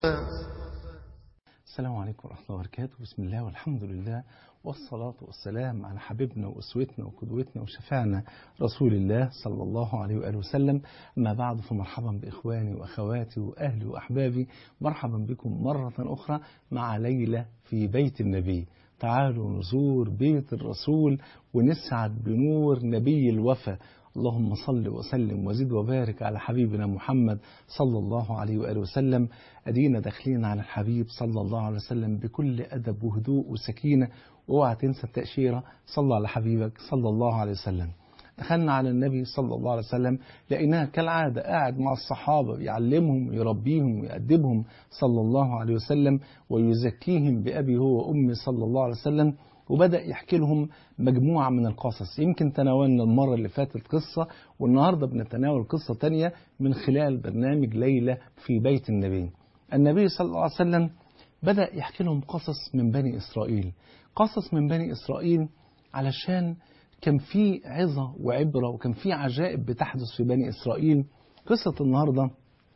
السلام عليكم ورحمة الله وبركاته بسم الله والحمد لله والصلاة والسلام على حبيبنا وأسوتنا وقدوتنا وشفعنا رسول الله صلى الله عليه وآله وسلم أما بعد فمرحبا بإخواني وأخواتي وأهلي وأحبابي مرحبا بكم مرة أخرى مع ليلة في بيت النبي تعالوا نزور بيت الرسول ونسعد بنور نبي الوفا اللهم صل وسلم وزد وبارك على حبيبنا محمد صلى الله عليه وآله وسلم أدينا داخلين على الحبيب صلى الله عليه وسلم بكل أدب وهدوء وسكينة واوعى تنسى التأشيرة صلى على حبيبك صلى الله عليه وسلم دخلنا على النبي صلى الله عليه وسلم لقيناه كالعادة قاعد مع الصحابة يعلمهم ويربيهم ويأدبهم صلى الله عليه وسلم ويزكيهم بأبي هو وأمي صلى الله عليه وسلم وبدأ يحكي لهم مجموعة من القصص يمكن تناولنا المرة اللي فاتت قصة والنهاردة بنتناول قصة تانية من خلال برنامج ليلة في بيت النبي النبي صلى الله عليه وسلم بدأ يحكي لهم قصص من بني إسرائيل قصص من بني إسرائيل علشان كان في عظة وعبرة وكان في عجائب بتحدث في بني إسرائيل قصة النهاردة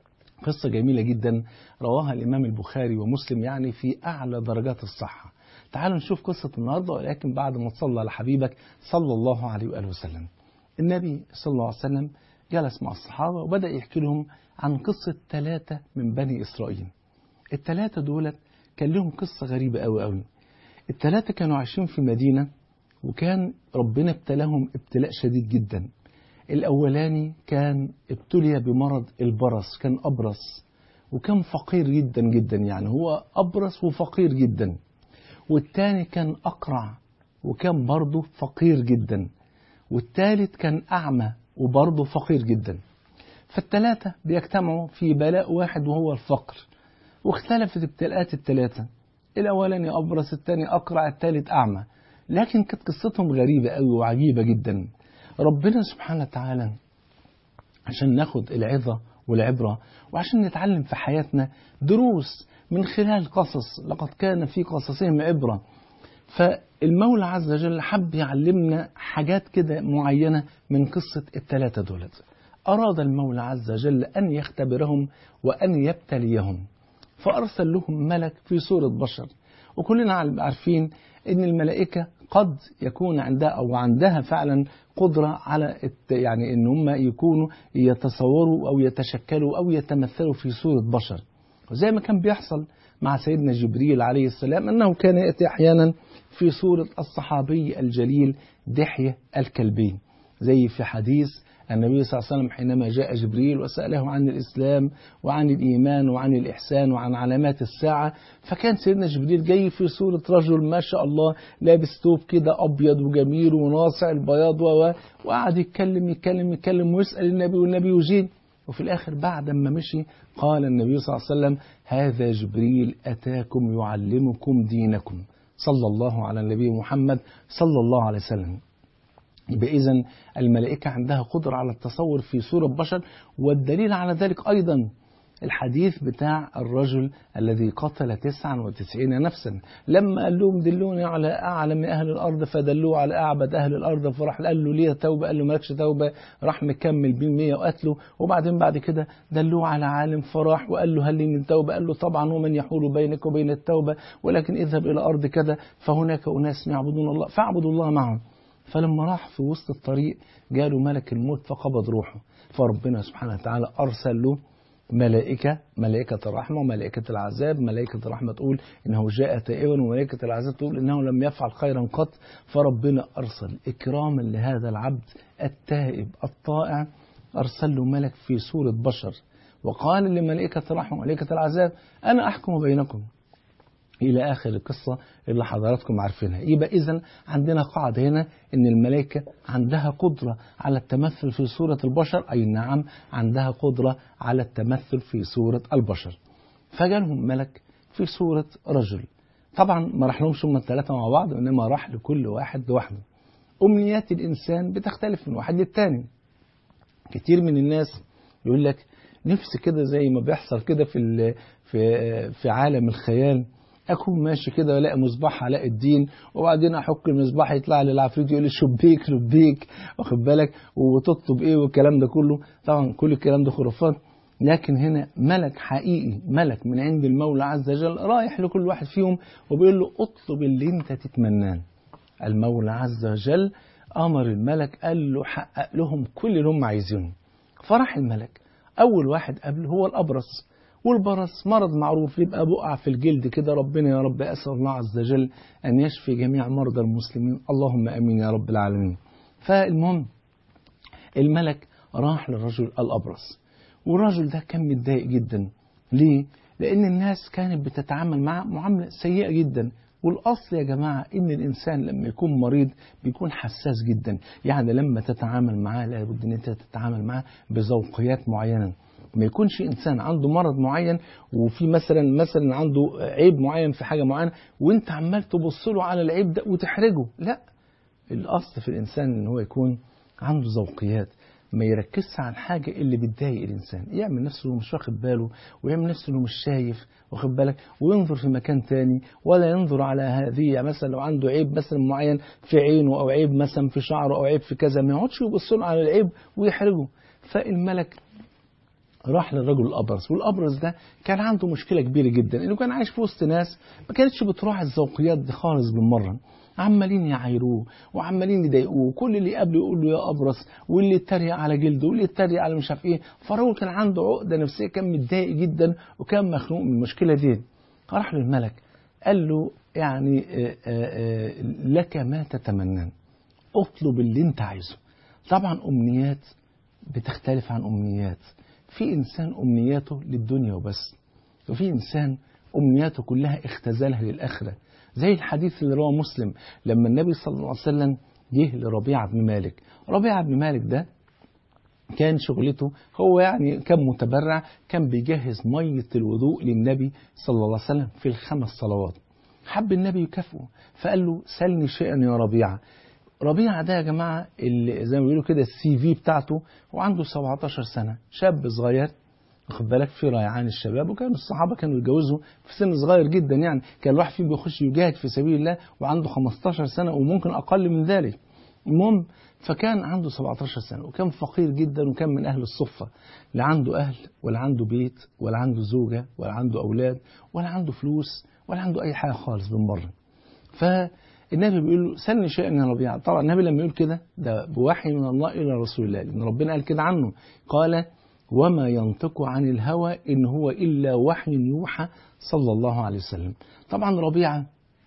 قصة جميلة جدا رواها الإمام البخاري ومسلم يعني في أعلى درجات الصحة تعالوا نشوف قصة النهاردة ولكن بعد ما تصلى على حبيبك صلى الله عليه وآله وسلم النبي صلى الله عليه وسلم جلس مع الصحابة وبدأ يحكي لهم عن قصة ثلاثة من بني إسرائيل الثلاثة دولت كان لهم قصة غريبة أوي أوي الثلاثة كانوا عايشين في مدينة وكان ربنا ابتلاهم ابتلاء شديد جدا الأولاني كان ابتلي بمرض البرص كان أبرص وكان فقير جدا جدا يعني هو أبرص وفقير جدا والتاني كان أقرع وكان برضه فقير جدا والتالت كان أعمى وبرضه فقير جدا فالتلاتة بيجتمعوا في بلاء واحد وهو الفقر واختلفت ابتلاءات التلاتة الأولاني أبرص التاني أقرع التالت أعمى لكن كانت قصتهم غريبة أوي وعجيبة جدا ربنا سبحانه وتعالى عشان ناخد العظة والعبرة وعشان نتعلم في حياتنا دروس من خلال قصص لقد كان في قصصهم عبرة فالمولى عز وجل حب يعلمنا حاجات كده معينة من قصة الثلاثة دولت أراد المولى عز وجل أن يختبرهم وأن يبتليهم فأرسل لهم ملك في صورة بشر وكلنا عارفين أن الملائكة قد يكون عندها أو عندها فعلا قدرة على يعني أن هم يكونوا يتصوروا أو يتشكلوا أو يتمثلوا في صورة بشر وزي ما كان بيحصل مع سيدنا جبريل عليه السلام أنه كان يأتي أحيانا في صورة الصحابي الجليل دحية الكلبي زي في حديث النبي صلى الله عليه وسلم حينما جاء جبريل وسأله عن الإسلام وعن الإيمان وعن الإحسان وعن علامات الساعة فكان سيدنا جبريل جاي في صورة رجل ما شاء الله لابس توب كده أبيض وجميل وناصع البياض وقعد يتكلم يتكلم يتكلم ويسأل النبي والنبي يجيب وفي الآخر بعد ما مشي قال النبي صلى الله عليه وسلم هذا جبريل أتاكم يعلمكم دينكم صلى الله على النبي محمد صلى الله عليه وسلم يبقى إذن الملائكة عندها قدرة على التصور في صورة بشر والدليل على ذلك أيضا الحديث بتاع الرجل الذي قتل 99 نفسا لما قال لهم دلوني على أعلم أهل الأرض فدلوه على أعبد أهل الأرض فراح قال له ليه توبة قال له مالكش توبة راح مكمل بين 100 وقتله وبعدين بعد كده دلوه على عالم فراح وقال له هل لي من توبة قال له طبعا ومن يحول بينك وبين التوبة ولكن اذهب إلى أرض كذا فهناك أناس يعبدون الله فاعبدوا الله معهم فلما راح في وسط الطريق جاله ملك الموت فقبض روحه فربنا سبحانه وتعالى أرسل له ملائكة ملائكة الرحمة وملائكة العذاب ملائكة الرحمة تقول إنه جاء تائبا وملائكة العذاب تقول إنه لم يفعل خيرا قط فربنا أرسل إكراما لهذا العبد التائب الطائع أرسل له ملك في صورة بشر وقال لملائكة الرحمة وملائكة العذاب أنا أحكم بينكم إلى آخر القصة اللي حضراتكم عارفينها يبقى إذا عندنا قاعدة هنا إن الملائكة عندها قدرة على التمثل في صورة البشر أي نعم عندها قدرة على التمثل في صورة البشر فجالهم ملك في صورة رجل طبعا ما راح لهمش هم الثلاثة مع بعض إنما راح لكل واحد لوحده أمنيات الإنسان بتختلف من واحد للتاني كتير من الناس يقول لك نفسي كده زي ما بيحصل كده في في في عالم الخيال اكون ماشي كده والاقي مصباح علاء الدين وبعدين احك المصباح يطلع لي العفريت يقول لي شبيك لبيك واخد بالك وتطلب ايه والكلام ده كله طبعا كل الكلام ده خرافات لكن هنا ملك حقيقي ملك من عند المولى عز وجل رايح لكل واحد فيهم وبيقول له اطلب اللي انت تتمناه المولى عز وجل امر الملك قال له حقق لهم كل اللي هم عايزينه فراح الملك اول واحد قبله هو الابرص والبرص مرض معروف يبقى بقع في الجلد كده ربنا يا رب اسال الله عز وجل ان يشفي جميع مرضى المسلمين اللهم امين يا رب العالمين فالمهم الملك راح للرجل الابرص والراجل ده كان متضايق جدا ليه؟ لأن الناس كانت بتتعامل معه معاملة سيئة جدا والأصل يا جماعة إن الإنسان لما يكون مريض بيكون حساس جدا يعني لما تتعامل معاه لابد إن أنت تتعامل معاه بذوقيات معينة ما يكونش إنسان عنده مرض معين وفي مثلا مثلا عنده عيب معين في حاجة معينة وأنت عمال تبص له على العيب ده وتحرجه لا الأصل في الإنسان إن هو يكون عنده ذوقيات ما يركزش على الحاجة اللي بتضايق الإنسان يعمل نفسه مش واخد باله ويعمل نفسه إنه مش شايف واخد بالك وينظر في مكان تاني ولا ينظر على هذه يعني مثلا لو عنده عيب مثلا معين في عينه أو عيب مثلا في شعره أو عيب في كذا ما يقعدش يبص له على العيب ويحرجه فالملك راح للرجل الابرص والابرص ده كان عنده مشكله كبيره جدا انه كان عايش في وسط ناس ما كانتش بتراعي الذوقيات دي خالص بالمره عمالين يعايروه وعمالين يضايقوه كل اللي قبله يقول له يا ابرص واللي يتريق على جلده واللي يتريق على مش عارف ايه فالراجل كان عنده عقده نفسيه كان متضايق جدا وكان مخنوق من المشكله دي راح للملك قال له يعني آآ آآ لك ما تتمنى اطلب اللي انت عايزه طبعا امنيات بتختلف عن امنيات في انسان امنياته للدنيا وبس وفي انسان امنياته كلها اختزلها للاخره زي الحديث اللي رواه مسلم لما النبي صلى الله عليه وسلم جه لربيعه بن مالك ربيعه بن مالك ده كان شغلته هو يعني كان متبرع كان بيجهز مية الوضوء للنبي صلى الله عليه وسلم في الخمس صلوات حب النبي يكافئه فقال له سلني شيئا يا ربيعة ربيعة ده يا جماعة اللي زي ما بيقولوا كده السي في بتاعته وعنده 17 سنة شاب صغير واخد بالك في ريعان الشباب وكانوا الصحابة كانوا يتجوزوا في سن صغير جدا يعني كان الواحد فيهم بيخش يجاهد في سبيل الله وعنده 15 سنة وممكن أقل من ذلك المهم فكان عنده 17 سنة وكان فقير جدا وكان من أهل الصفة لا عنده أهل ولا عنده بيت ولا عنده زوجة ولا عنده أولاد ولا عنده فلوس ولا عنده أي حاجة خالص بالمرة فالنبي بيقول له سلني شيئا يا ربيعة طبعا النبي لما يقول كده ده بوحي من الله إلى رسول الله لأن ربنا قال كده عنه قال وما ينطق عن الهوى إن هو إلا وحي يوحى صلى الله عليه وسلم طبعا ربيعة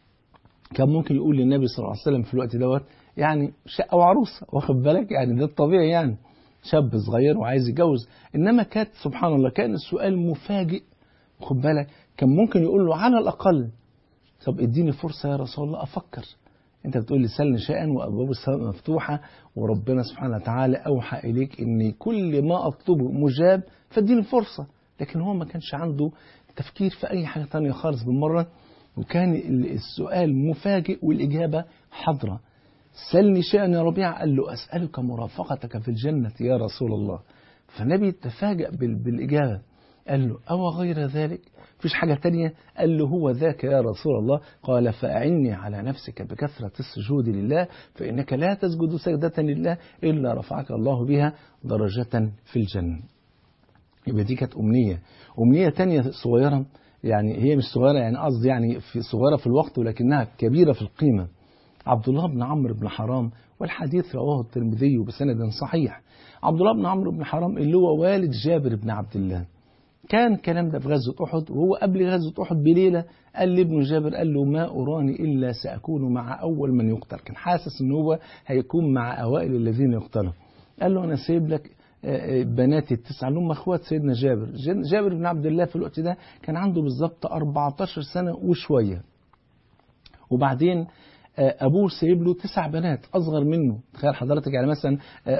كان ممكن يقول للنبي صلى الله عليه وسلم في الوقت دوت يعني شقة وعروسة واخد بالك يعني ده الطبيعي يعني شاب صغير وعايز يتجوز إنما كانت سبحان الله كان السؤال مفاجئ واخد بالك كان ممكن يقول له على الأقل طب اديني فرصة يا رسول الله أفكر أنت بتقول لي سلني شيئا وأبواب السماء مفتوحة وربنا سبحانه وتعالى أوحى إليك إن كل ما أطلبه مجاب فاديني فرصة لكن هو ما كانش عنده تفكير في أي حاجة تانية خالص بالمرة وكان السؤال مفاجئ والإجابة حاضرة سلني شيئا يا ربيع قال له أسألك مرافقتك في الجنة يا رسول الله فالنبي تفاجأ بالإجابة قال له أو غير ذلك فيش حاجة تانية قال له هو ذاك يا رسول الله قال فأعني على نفسك بكثرة السجود لله فإنك لا تسجد سجدة لله إلا رفعك الله بها درجة في الجنة يبقى دي كانت أمنية أمنية تانية صغيرة يعني هي مش صغيرة يعني قصدي يعني في صغيرة في الوقت ولكنها كبيرة في القيمة عبد الله بن عمرو بن حرام والحديث رواه الترمذي بسند صحيح عبد الله بن عمرو بن حرام اللي هو والد جابر بن عبد الله كان الكلام ده في غزوة أحد وهو قبل غزوة أحد بليلة قال لابن جابر قال له ما أراني إلا سأكون مع أول من يقتل كان حاسس إن هو هيكون مع أوائل الذين يقتلوا قال له أنا سايب لك بناتي التسعة اللي هم اخوات سيدنا جابر جابر بن عبد الله في الوقت ده كان عنده بالظبط 14 سنة وشوية وبعدين ابوه سايب له تسع بنات اصغر منه تخيل حضرتك يعني مثلا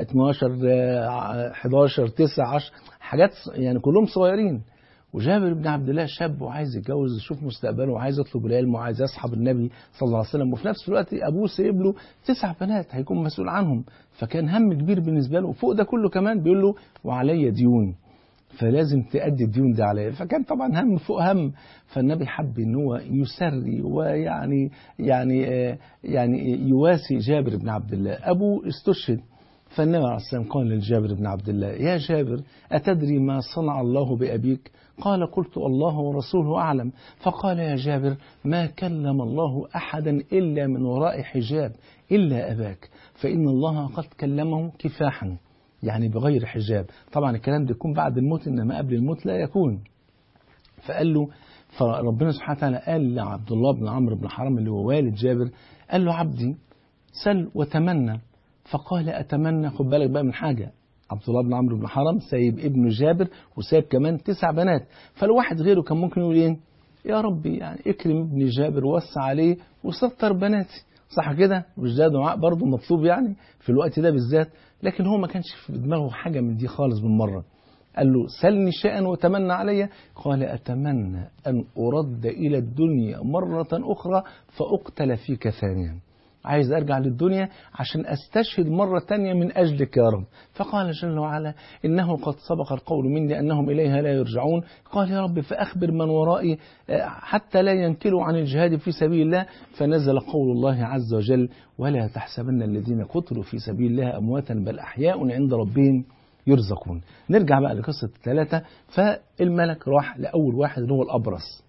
12 11 9 10 حاجات يعني كلهم صغيرين وجابر بن عبد الله شاب وعايز يتجوز يشوف مستقبله وعايز يطلب العلم وعايز يصحب النبي صلى الله عليه وسلم وفي نفس الوقت ابوه سايب له تسع بنات هيكون مسؤول عنهم فكان هم كبير بالنسبه له وفوق ده كله كمان بيقول له وعلي ديون فلازم تأدي الديون دي عليه فكان طبعا هم فوق هم فالنبي حب ان هو يسري ويعني يعني يعني يواسي جابر بن عبد الله ابوه استشهد فالنبي عليه السلام قال لجابر بن عبد الله يا جابر أتدري ما صنع الله بأبيك قال قلت الله ورسوله أعلم فقال يا جابر ما كلم الله أحدا إلا من وراء حجاب إلا أباك فإن الله قد كلمه كفاحا يعني بغير حجاب طبعا الكلام ده يكون بعد الموت إنما قبل الموت لا يكون فقال له فربنا سبحانه وتعالى قال لعبد الله بن عمرو بن حرام اللي هو والد جابر قال له عبدي سل وتمنى فقال أتمنى خد بالك بقى من حاجة عبد الله بن عمرو بن حرام سايب ابن جابر وسايب كمان تسع بنات فالواحد غيره كان ممكن يقول ايه يا ربي يعني اكرم ابن جابر ووسع عليه وستر بناتي صح كده مش ده دعاء برضه مطلوب يعني في الوقت ده بالذات لكن هو ما كانش في دماغه حاجة من دي خالص بالمرة قال له سلني شيئا وتمنى علي قال أتمنى أن أرد إلى الدنيا مرة أخرى فأقتل فيك ثانيا عايز أرجع للدنيا عشان أستشهد مرة تانية من أجلك يا رب فقال جل وعلا إنه قد سبق القول مني أنهم إليها لا يرجعون قال يا رب فأخبر من ورائي حتى لا ينكلوا عن الجهاد في سبيل الله فنزل قول الله عز وجل ولا تحسبن الذين قتلوا في سبيل الله أمواتا بل أحياء عند ربهم يرزقون نرجع بقى لقصة الثلاثة فالملك راح لأول واحد اللي هو الأبرص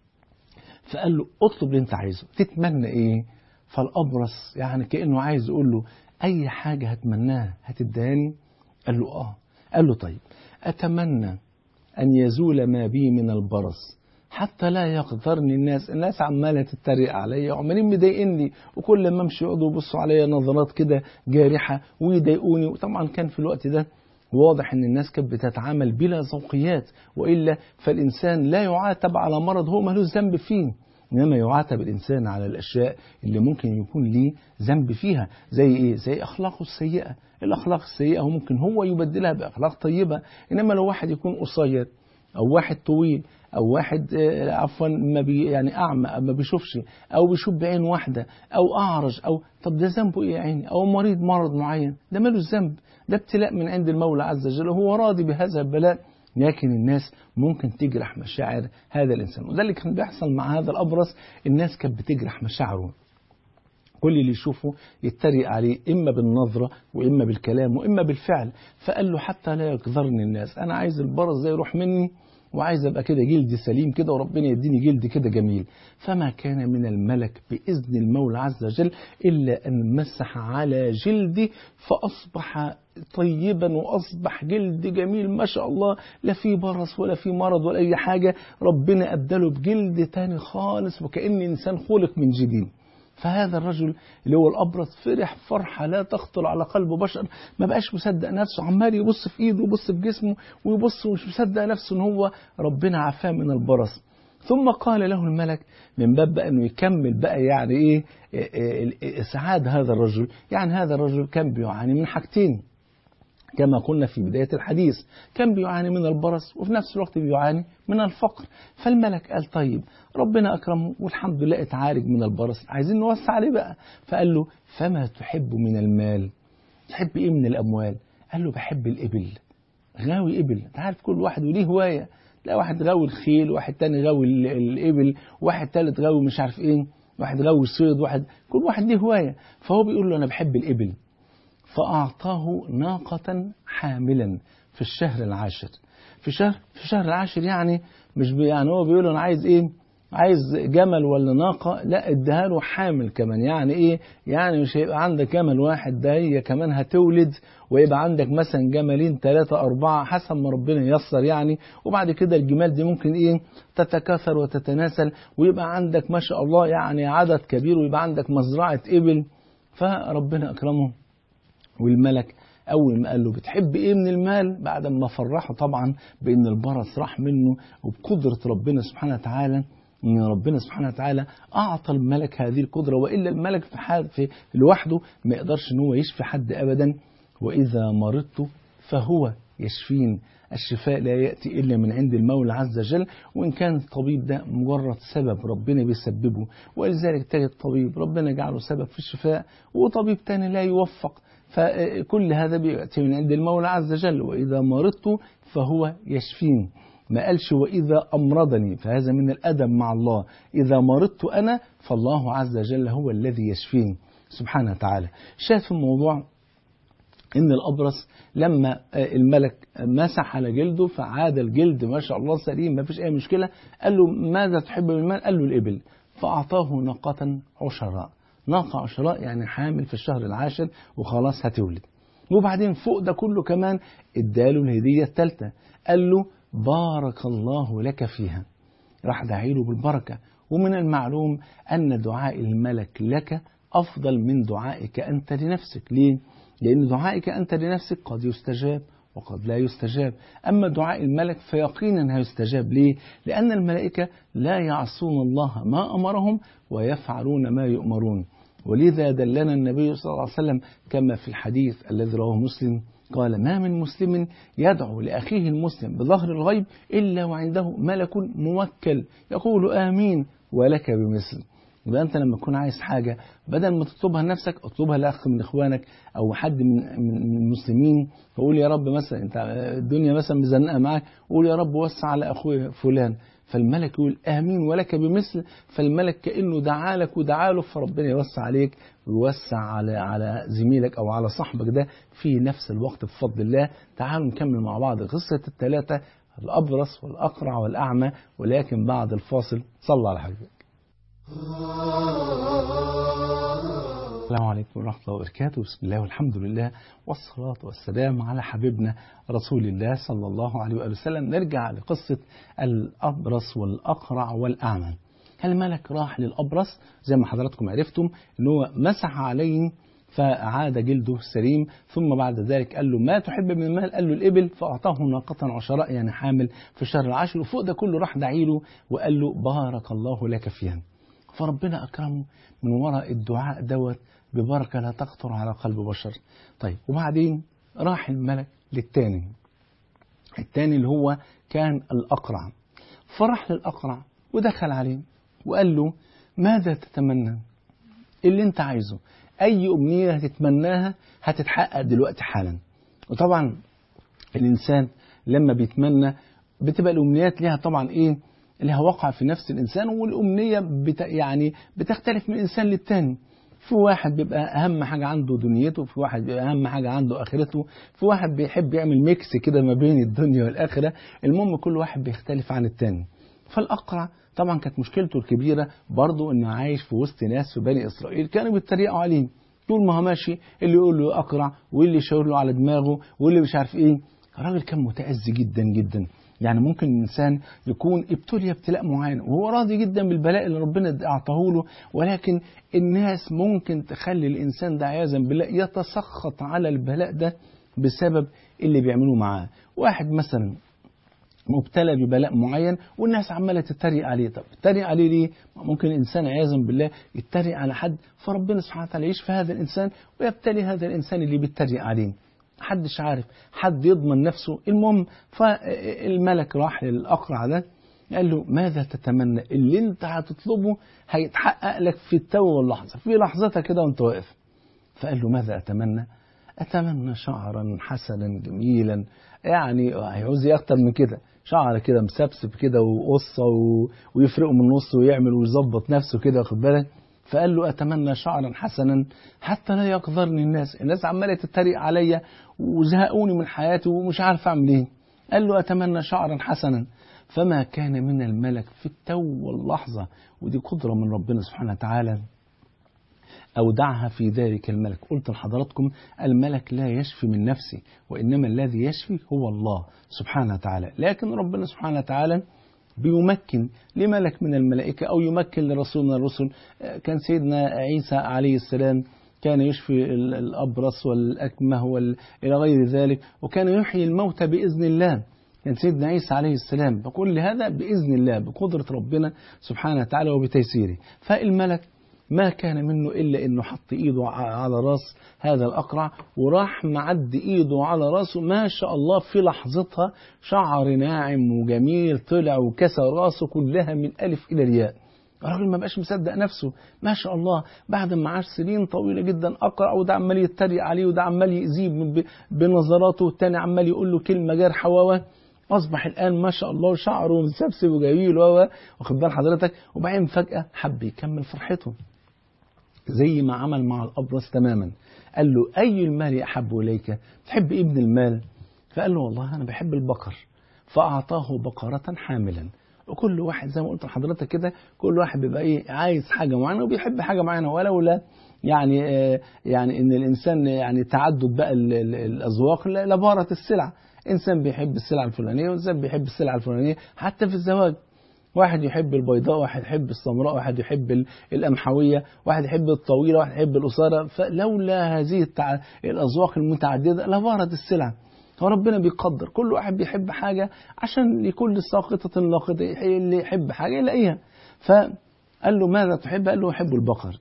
فقال له اطلب اللي انت عايزه تتمنى ايه فالأبرص يعني كأنه عايز يقول له أي حاجة هتمناها هتداني قال له آه قال له طيب أتمنى أن يزول ما بي من البرص حتى لا يقدرني الناس الناس عمالة تتريق عليا وعمالين مضايقني وكل ما امشي يقعدوا يبصوا عليا نظرات كده جارحة ويضايقوني وطبعا كان في الوقت ده واضح ان الناس كانت بتتعامل بلا ذوقيات والا فالانسان لا يعاتب على مرض هو ملوش ذنب فيه إنما يعاتب الإنسان على الأشياء اللي ممكن يكون ليه ذنب فيها زي إيه؟ زي أخلاقه السيئة الأخلاق السيئة هو ممكن هو يبدلها بأخلاق طيبة إنما لو واحد يكون قصير أو واحد طويل أو واحد عفوا ما بي يعني أعمى ما بيشوفش أو بيشوف بعين واحدة أو أعرج أو طب ده ذنبه إيه يا عيني أو مريض مرض معين ده مالوش ذنب ده ابتلاء من عند المولى عز وجل هو راضي بهذا البلاء لكن الناس ممكن تجرح مشاعر هذا الإنسان وده اللي كان بيحصل مع هذا الأبرص الناس كانت بتجرح مشاعره كل اللي يشوفه يتريق عليه إما بالنظرة وإما بالكلام وإما بالفعل فقال له حتى لا يقذرني الناس أنا عايز البرص ده يروح مني وعايز ابقى كده جلد سليم كده وربنا يديني جلد كده جميل فما كان من الملك باذن المولى عز وجل الا ان مسح على جلدي فاصبح طيبا واصبح جلد جميل ما شاء الله لا في برص ولا في مرض ولا اي حاجه ربنا ابدله بجلد تاني خالص وكان انسان خلق من جديد فهذا الرجل اللي هو الأبرص فرح فرحة لا تخطر على قلب بشر ما بقاش مصدق نفسه عمال يبص في إيده ويبص في جسمه ويبص ومش مصدق نفسه إن هو ربنا عافاه من البرص ثم قال له الملك من باب بقى انه يكمل بقى يعني ايه اسعاد هذا الرجل يعني هذا الرجل كان بيعاني من حاجتين كما قلنا في بداية الحديث كان بيعاني من البرص وفي نفس الوقت بيعاني من الفقر فالملك قال طيب ربنا أكرمه والحمد لله اتعالج من البرص عايزين نوسع عليه بقى فقال له فما تحب من المال تحب ايه من الأموال قال له بحب الإبل غاوي إبل انت عارف كل واحد وليه هواية لا واحد غاوي الخيل واحد تاني غاوي الإبل واحد تالت غاوي مش عارف ايه واحد غاوي الصيد واحد كل واحد ليه هواية فهو بيقول له أنا بحب الإبل فأعطاه ناقة حاملا في الشهر العاشر في شهر في شهر العاشر يعني مش بي يعني هو بيقول أنا عايز إيه عايز جمل ولا ناقة لا اديها له حامل كمان يعني ايه يعني مش هيبقى عندك جمل واحد ده هي كمان هتولد ويبقى عندك مثلا جملين ثلاثة أربعة حسب ما ربنا ييسر يعني وبعد كده الجمال دي ممكن ايه تتكاثر وتتناسل ويبقى عندك ما شاء الله يعني عدد كبير ويبقى عندك مزرعة إبل فربنا أكرمه والملك أول ما قال له بتحب إيه من المال بعد ما فرحه طبعا بأن البرص راح منه وبقدرة ربنا سبحانه وتعالى ان ربنا سبحانه وتعالى اعطى الملك هذه القدره والا الملك في حال في لوحده ما يقدرش ان هو يشفي حد ابدا واذا مرضت فهو يشفين الشفاء لا ياتي الا من عند المولى عز وجل وان كان الطبيب ده مجرد سبب ربنا بيسببه ولذلك تجد طبيب ربنا جعله سبب في الشفاء وطبيب تاني لا يوفق فكل هذا بيأتي من عند المولى عز وجل وإذا مرضت فهو يشفين ما قالش وإذا أمرضني فهذا من الأدب مع الله إذا مرضت أنا فالله عز وجل هو الذي يشفيني سبحانه وتعالى شاف الموضوع ان الابرص لما الملك مسح على جلده فعاد الجلد ما شاء الله سليم ما فيش اي مشكله قال له ماذا تحب من المال قال له الابل فاعطاه ناقه عشراء ناقه عشراء يعني حامل في الشهر العاشر وخلاص هتولد وبعدين فوق ده كله كمان اداله الهديه الثالثه قال له بارك الله لك فيها راح دعي له بالبركه ومن المعلوم ان دعاء الملك لك افضل من دعائك انت لنفسك ليه لأن دعائك أنت لنفسك قد يستجاب وقد لا يستجاب أما دعاء الملك فيقينا هيستجاب ليه لأن الملائكة لا يعصون الله ما أمرهم ويفعلون ما يؤمرون ولذا دلنا النبي صلى الله عليه وسلم كما في الحديث الذي رواه مسلم قال ما من مسلم يدعو لأخيه المسلم بظهر الغيب إلا وعنده ملك موكل يقول آمين ولك بمثل يبقى انت لما تكون عايز حاجه بدل ما تطلبها لنفسك اطلبها لاخ من اخوانك او حد من من المسلمين فقول يا رب مثلا انت الدنيا مثلا مزنقه معاك قول يا رب وسع على اخويا فلان فالملك يقول امين ولك بمثل فالملك كانه دعا لك ودعا له فربنا يوسع عليك ويوسع على على زميلك او على صاحبك ده في نفس الوقت بفضل الله تعالوا نكمل مع بعض قصه الثلاثه الابرص والاقرع والاعمى ولكن بعد الفاصل صلى على حبيبك السلام عليكم ورحمة الله وبركاته بسم الله والحمد لله والصلاة والسلام على حبيبنا رسول الله صلى الله عليه وآله وسلم نرجع لقصة الأبرص والأقرع والأعمى الملك راح للأبرص زي ما حضراتكم عرفتم ان هو مسح عليه فعاد جلده سليم ثم بعد ذلك قال له ما تحب من المال قال له الإبل فأعطاه ناقة عشراء يعني حامل في الشهر العاشر وفوق ده كله راح دعي له وقال له بارك الله لك فيها فربنا أكرمه من وراء الدعاء دوت ببركة لا تخطر على قلب بشر طيب وبعدين راح الملك للتاني التاني اللي هو كان الأقرع فرح للأقرع ودخل عليه وقال له ماذا تتمنى اللي انت عايزه أي أمنية هتتمناها هتتحقق دلوقتي حالا وطبعا الإنسان لما بيتمنى بتبقى الأمنيات ليها طبعا إيه لها وقع في نفس الإنسان والأمنية بت يعني بتختلف من إنسان للتاني في واحد بيبقى أهم حاجة عنده دنيته في واحد بيبقى أهم حاجة عنده آخرته في واحد بيحب يعمل ميكس كده ما بين الدنيا والآخرة المهم كل واحد بيختلف عن التاني فالأقرع طبعا كانت مشكلته الكبيرة برضه إنه عايش في وسط ناس في بني إسرائيل كانوا بيتريقوا عليه طول ما هو ماشي اللي يقول له أقرع واللي يشاور له على دماغه واللي مش عارف إيه الراجل كان متأذي جدا جدا يعني ممكن الإنسان يكون ابتلي ابتلاء معين وهو راضي جدا بالبلاء اللي ربنا أعطاه له ولكن الناس ممكن تخلي الإنسان ده عياذا بالله يتسخط على البلاء ده بسبب اللي بيعملوه معاه واحد مثلا مبتلى ببلاء معين والناس عماله تتريق عليه طب تتريق عليه ليه ممكن الانسان عياذا بالله يتريق على حد فربنا سبحانه وتعالى يشفي هذا الانسان ويبتلي هذا الانسان اللي بيتريق عليه محدش عارف حد يضمن نفسه المهم فالملك راح للأقرع ده قال له ماذا تتمنى اللي انت هتطلبه هيتحقق لك في التو واللحظة في لحظتها كده وانت واقف فقال له ماذا أتمنى أتمنى شعرا حسنا جميلا يعني هيعوز ايه أكتر من كده شعر كده مسبسب كده وقصة و... ويفرقه من النص ويعمل ويظبط نفسه كده واخد بالك فقال له أتمنى شعرا حسنا حتى لا يقدرني الناس الناس عمالة تتريق عليا وزهقوني من حياتي ومش عارف أعمل إيه قال له أتمنى شعرا حسنا فما كان من الملك في التو واللحظة ودي قدرة من ربنا سبحانه وتعالى أودعها في ذلك الملك قلت لحضراتكم الملك لا يشفي من نفسه وإنما الذي يشفي هو الله سبحانه وتعالى لكن ربنا سبحانه وتعالى بيمكن لملك من الملائكة أو يمكن لرسول من الرسل كان سيدنا عيسى عليه السلام كان يشفي الأبرص والأكمه وال... إلى غير ذلك وكان يحيي الموتى بإذن الله كان سيدنا عيسى عليه السلام بكل هذا بإذن الله بقدرة ربنا سبحانه وتعالى وبتيسيره فالملك ما كان منه إلا إنه حط إيده على راس هذا الأقرع وراح معد إيده على راسه ما شاء الله في لحظتها شعر ناعم وجميل طلع وكسى راسه كلها من ألف إلى الياء الراجل ما بقاش مصدق نفسه ما شاء الله بعد ما عاش سنين طويلة جدا أقرع وده عمال يتريق عليه وده عمال يأذيه بنظراته والتاني عمال يقول له كلمة جارحة وهو أصبح الآن ما شاء الله شعره مسبسب وجميل وهو واخد بال حضرتك وبعدين فجأة حب يكمل فرحته زي ما عمل مع الأبرص تماما قال له أي المال أحب إليك تحب إيه من المال فقال له والله أنا بحب البقر فأعطاه بقرة حاملا وكل واحد زي ما قلت لحضرتك كده كل واحد بيبقى ايه عايز حاجه معينه وبيحب حاجه معينه ولولا يعني آه يعني ان الانسان يعني تعدد بقى ال- ال- الاذواق ل- لبارت السلع انسان بيحب السلعه الفلانيه وانسان بيحب السلعه الفلانيه حتى في الزواج واحد يحب البيضاء واحد يحب السمراء واحد يحب ال- القمحويه واحد يحب الطويله واحد يحب القصيره فلولا هذه التع... الاذواق المتعدده لبارت السلع فربنا بيقدر كل واحد بيحب حاجة عشان لكل ساقطة لاقطة اللي يحب حاجة يلاقيها فقال له ماذا تحب قال له أحب البقر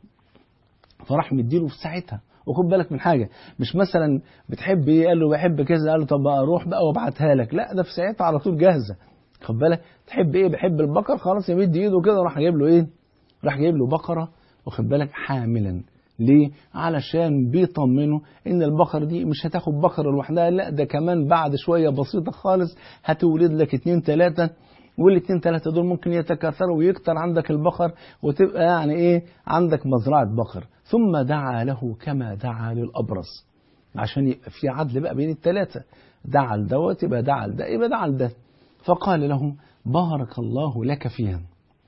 فراح مديله في ساعتها وخد بالك من حاجة مش مثلا بتحب ايه قال له بحب كذا قال له طب اروح بقى وابعتها لك لا ده في ساعتها على طول جاهزة خد بالك تحب ايه بحب البقر خلاص يمد ايده كده راح جايب له ايه راح جايب له بقرة واخد بالك حاملا ليه؟ علشان بيطمنوا ان البقرة دي مش هتاخد بقرة لوحدها لا ده كمان بعد شوية بسيطة خالص هتولد لك اتنين تلاتة والاتنين تلاتة دول ممكن يتكاثروا ويكتر عندك البقر وتبقى يعني ايه عندك مزرعة بقر ثم دعا له كما دعا للأبرص عشان يبقى في عدل بقى بين التلاتة دعا لدوت يبقى دعا لده يبقى دعا لده فقال له بارك الله لك فيها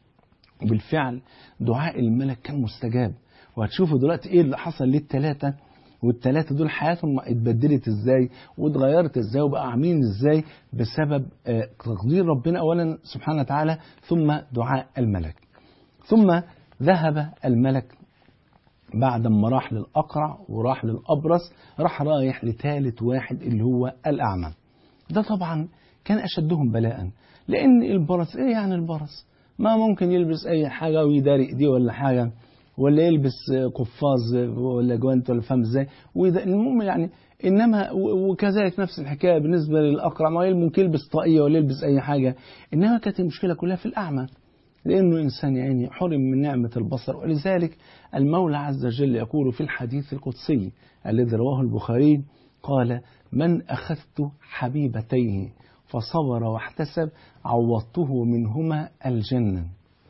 وبالفعل دعاء الملك كان مستجاب وهتشوفوا دلوقتي ايه اللي حصل للثلاثه والثلاثه دول حياتهم اتبدلت ازاي واتغيرت ازاي وبقى عاملين ازاي بسبب آه، تقدير ربنا اولا سبحانه وتعالى ثم دعاء الملك ثم ذهب الملك بعد ما راح للأقرع وراح للأبرص راح رايح لثالث واحد اللي هو الأعمى ده طبعا كان أشدهم بلاء لأن البرص إيه يعني البرص ما ممكن يلبس أي حاجة ويداري إيديه ولا حاجة ولا يلبس قفاز ولا جوانت ولا فاهم ازاي وده المهم يعني انما و- وكذلك نفس الحكايه بالنسبه للاقرع ما ممكن يلبس طاقيه ولا يلبس اي حاجه انما كانت المشكله كلها في الاعمى لانه انسان يعني حرم من نعمه البصر ولذلك المولى عز وجل يقول في الحديث القدسي الذي رواه البخاري قال من اخذت حبيبتيه فصبر واحتسب عوضته منهما الجنه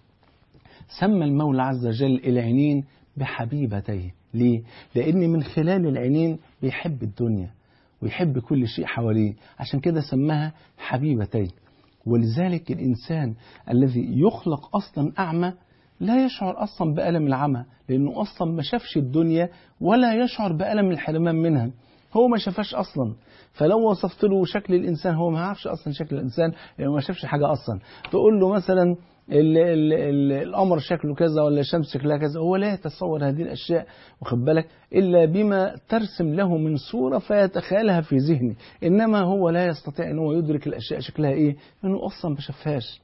سمى المولى عز وجل العينين بحبيبتيه ليه؟ لأن من خلال العينين بيحب الدنيا ويحب كل شيء حواليه عشان كده سماها حبيبتيه ولذلك الإنسان الذي يخلق أصلا أعمى لا يشعر أصلا بألم العمى لأنه أصلا ما شافش الدنيا ولا يشعر بألم الحرمان منها هو ما شافهاش أصلا فلو وصفت له شكل الإنسان هو ما يعرفش أصلا شكل الإنسان لأنه ما شافش حاجة أصلا تقول له مثلا ال ال ال القمر شكله كذا ولا الشمس شكلها كذا هو لا يتصور هذه الأشياء واخد بالك إلا بما ترسم له من صورة فيتخيلها في ذهنه إنما هو لا يستطيع أن هو يدرك الأشياء شكلها إيه لأنه أصلا ما شافهاش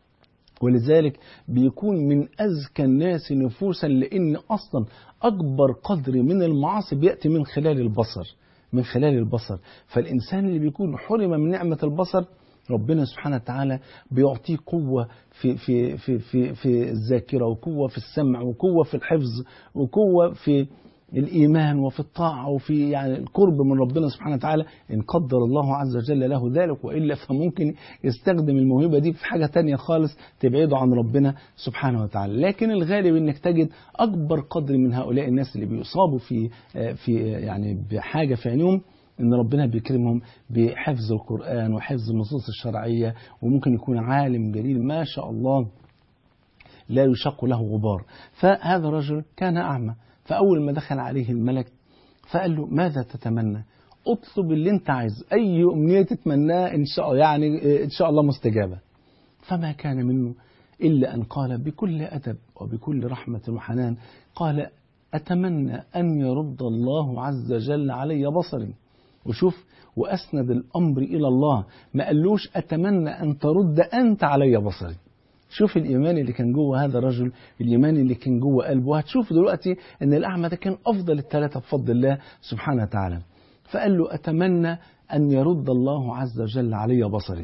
ولذلك بيكون من أزكى الناس نفوسا لأن أصلا أكبر قدر من المعاصي بيأتي من خلال البصر من خلال البصر فالإنسان اللي بيكون حرم من نعمة البصر ربنا سبحانه وتعالى بيعطيه قوة في في في في في الذاكرة وقوة في السمع وقوة في الحفظ وقوة في الإيمان وفي الطاعة وفي يعني القرب من ربنا سبحانه وتعالى إن قدر الله عز وجل له ذلك وإلا فممكن يستخدم الموهبة دي في حاجة تانية خالص تبعده عن ربنا سبحانه وتعالى لكن الغالب إنك تجد أكبر قدر من هؤلاء الناس اللي بيصابوا في في يعني بحاجة في عينهم ان ربنا بيكرمهم بحفظ القرآن وحفظ النصوص الشرعية وممكن يكون عالم جليل ما شاء الله لا يشق له غبار فهذا الرجل كان أعمى فأول ما دخل عليه الملك فقال له ماذا تتمنى اطلب اللي انت عايزه اي امنيه تتمناه ان شاء يعني ان شاء الله مستجابه فما كان منه الا ان قال بكل ادب وبكل رحمه وحنان قال اتمنى ان يرد الله عز وجل علي بصري وشوف واسند الامر الى الله ما قالوش اتمنى ان ترد انت علي بصري شوف الإيمان اللي كان جوه هذا الرجل الإيمان اللي كان جوه قلبه هتشوف دلوقتي أن الأعمى ده كان أفضل الثلاثة بفضل الله سبحانه وتعالى فقال له أتمنى أن يرد الله عز وجل علي بصري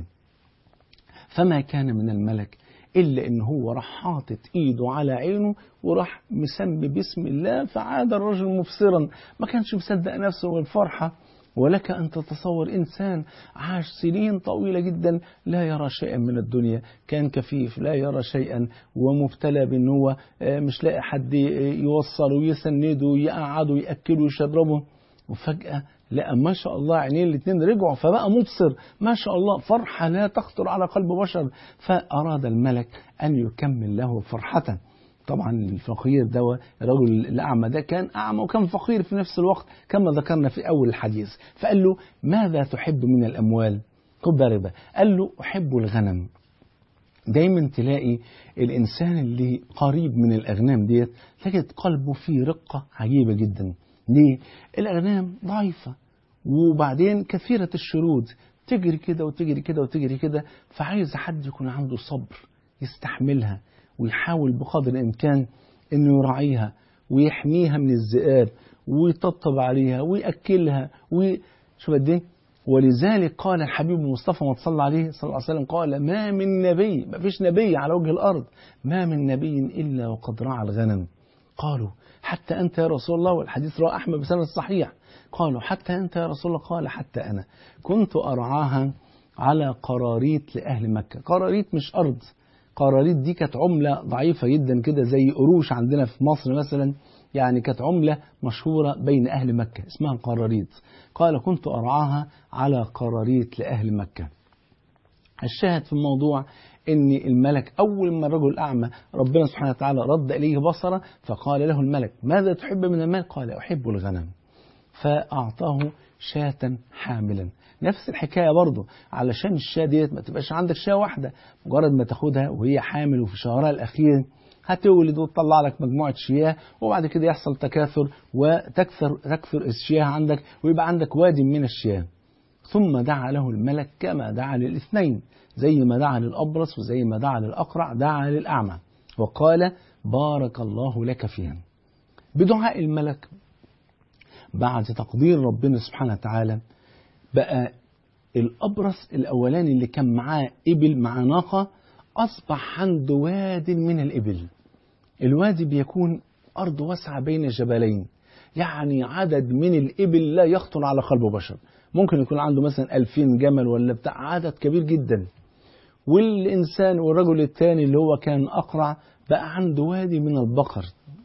فما كان من الملك إلا إن هو راح حاطط إيده على عينه وراح مسمي بسم الله فعاد الرجل مبصرا ما كانش مصدق نفسه من الفرحة ولك أن تتصور إنسان عاش سنين طويلة جدا لا يرى شيئا من الدنيا كان كفيف لا يرى شيئا ومبتلى بأن هو مش لاقي حد يوصله ويسنده ويقعده ويأكله ويشربه وفجأة لقى ما شاء الله عينيه الاثنين رجعوا فبقى مبصر ما شاء الله فرحة لا تخطر على قلب بشر فأراد الملك أن يكمل له فرحته طبعا الفقير ده الرجل الأعمى ده كان أعمى وكان فقير في نفس الوقت كما ذكرنا في أول الحديث فقال له ماذا تحب من الأموال خد بالك قال له أحب الغنم دايما تلاقي الإنسان اللي قريب من الأغنام ديت تجد قلبه فيه رقة عجيبة جدا ليه؟ الأغنام ضعيفة وبعدين كثيرة الشرود تجري كده وتجري كده وتجري كده فعايز حد يكون عنده صبر يستحملها ويحاول بقدر الإمكان إنه يراعيها ويحميها من الذئاب ويطبطب عليها ويأكلها وشوف قد إيه ولذلك قال الحبيب المصطفى ما صلى عليه صلى الله عليه وسلم قال ما من نبي ما فيش نبي على وجه الأرض ما من نبي إلا وقد رعى الغنم قالوا حتى أنت يا رسول الله والحديث رواه أحمد بسند صحيح قالوا حتى أنت يا رسول الله قال حتى أنا كنت أرعاها على قراريط لأهل مكة قراريط مش أرض قراريط دي كانت عملة ضعيفة جدا كده زي قروش عندنا في مصر مثلا يعني كانت عملة مشهورة بين أهل مكة اسمها قراريط قال كنت أرعاها على قراريط لأهل مكة الشاهد في الموضوع ان الملك اول ما الرجل الاعمى ربنا سبحانه وتعالى رد اليه بصره فقال له الملك ماذا تحب من المال قال احب الغنم فاعطاه شاة حاملا نفس الحكايه برضه علشان الشاة ديت ما تبقاش عندك شاة واحده مجرد ما تاخدها وهي حامل وفي شهرها الاخير هتولد وتطلع لك مجموعة شياه وبعد كده يحصل تكاثر وتكثر تكثر الشياه عندك ويبقى عندك وادي من الشياه ثم دعا له الملك كما دعا للاثنين زي ما دعا للأبرص وزي ما دعا للأقرع دعا للأعمى وقال بارك الله لك فيها بدعاء الملك بعد تقدير ربنا سبحانه وتعالى بقى الأبرص الأولاني اللي كان معاه إبل مع ناقة أصبح عنده واد من الإبل الوادي بيكون أرض واسعة بين جبلين يعني عدد من الإبل لا يخطر على قلب بشر ممكن يكون عنده مثلا ألفين جمل ولا بتاع عدد كبير جدا والإنسان والرجل الثاني اللي هو كان أقرع بقى عنده وادي من البقر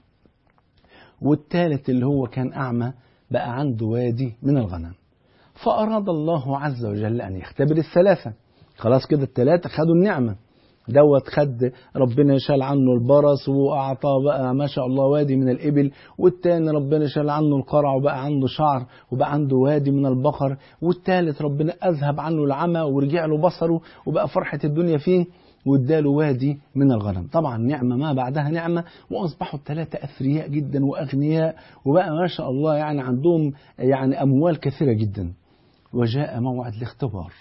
والثالث اللي هو كان أعمى بقى عنده وادي من الغنم فأراد الله عز وجل أن يختبر الثلاثة خلاص كده الثلاثة خدوا النعمة دوت خد ربنا شال عنه البرص واعطاه بقى ما شاء الله وادي من الابل والتاني ربنا شال عنه القرع وبقى عنده شعر وبقى عنده وادي من البقر والتالت ربنا اذهب عنه العمى ورجع له بصره وبقى فرحه الدنيا فيه واداله وادي من الغنم طبعا نعمة ما بعدها نعمة وأصبحوا الثلاثة أثرياء جدا وأغنياء وبقى ما شاء الله يعني عندهم يعني أموال كثيرة جدا وجاء موعد الاختبار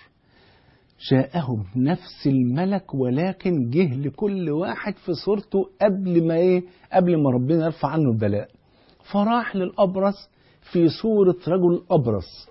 جاءهم نفس الملك ولكن جه لكل واحد في صورته قبل ما ايه قبل ما ربنا يرفع عنه البلاء فراح للأبرص في صورة رجل أبرص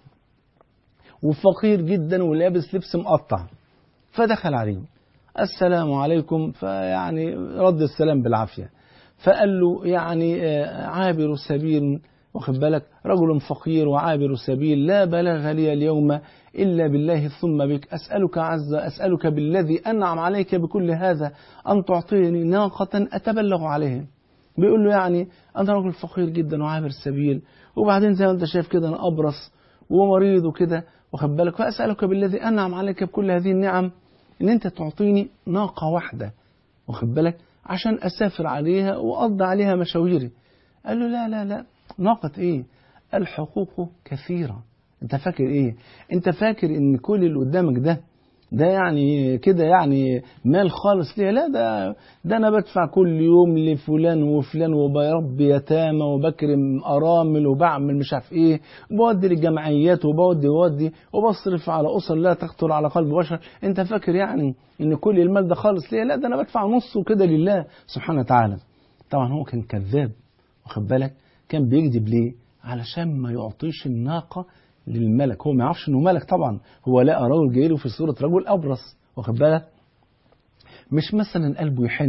وفقير جدا ولابس لبس مقطع فدخل عليه السلام عليكم فيعني رد السلام بالعافية فقال له يعني عابر سبيل واخد بالك رجل فقير وعابر سبيل لا بلغ لي اليوم إلا بالله ثم بك أسألك عز أسألك بالذي أنعم عليك بكل هذا أن تعطيني ناقة أتبلغ عليها بيقول له يعني أنا رجل فقير جدا وعابر السبيل وبعدين زي ما أنت شايف كده أنا أبرص ومريض وكده واخد بالك فأسألك بالذي أنعم عليك بكل هذه النعم إن أنت تعطيني ناقة واحدة واخد بالك عشان أسافر عليها وأقضي عليها مشاويري قال له لا لا لا ناقة إيه الحقوق كثيرة انت فاكر ايه انت فاكر ان كل اللي قدامك ده ده يعني كده يعني مال خالص ليه لا ده ده انا بدفع كل يوم لفلان وفلان وبربي يتامى وبكرم ارامل وبعمل مش عارف ايه وبودي للجمعيات وبودي وبودي وبصرف على اسر لا تخطر على قلب بشر انت فاكر يعني ان كل المال ده خالص ليه لا ده انا بدفع نصه كده لله سبحانه وتعالى طبعا هو كان كذاب واخد بالك كان بيكذب ليه علشان ما يعطيش الناقه للملك هو ما يعرفش انه ملك طبعا هو لقى راجل جاي له في صوره رجل ابرص واخد بالك مش مثلا قلبه يحن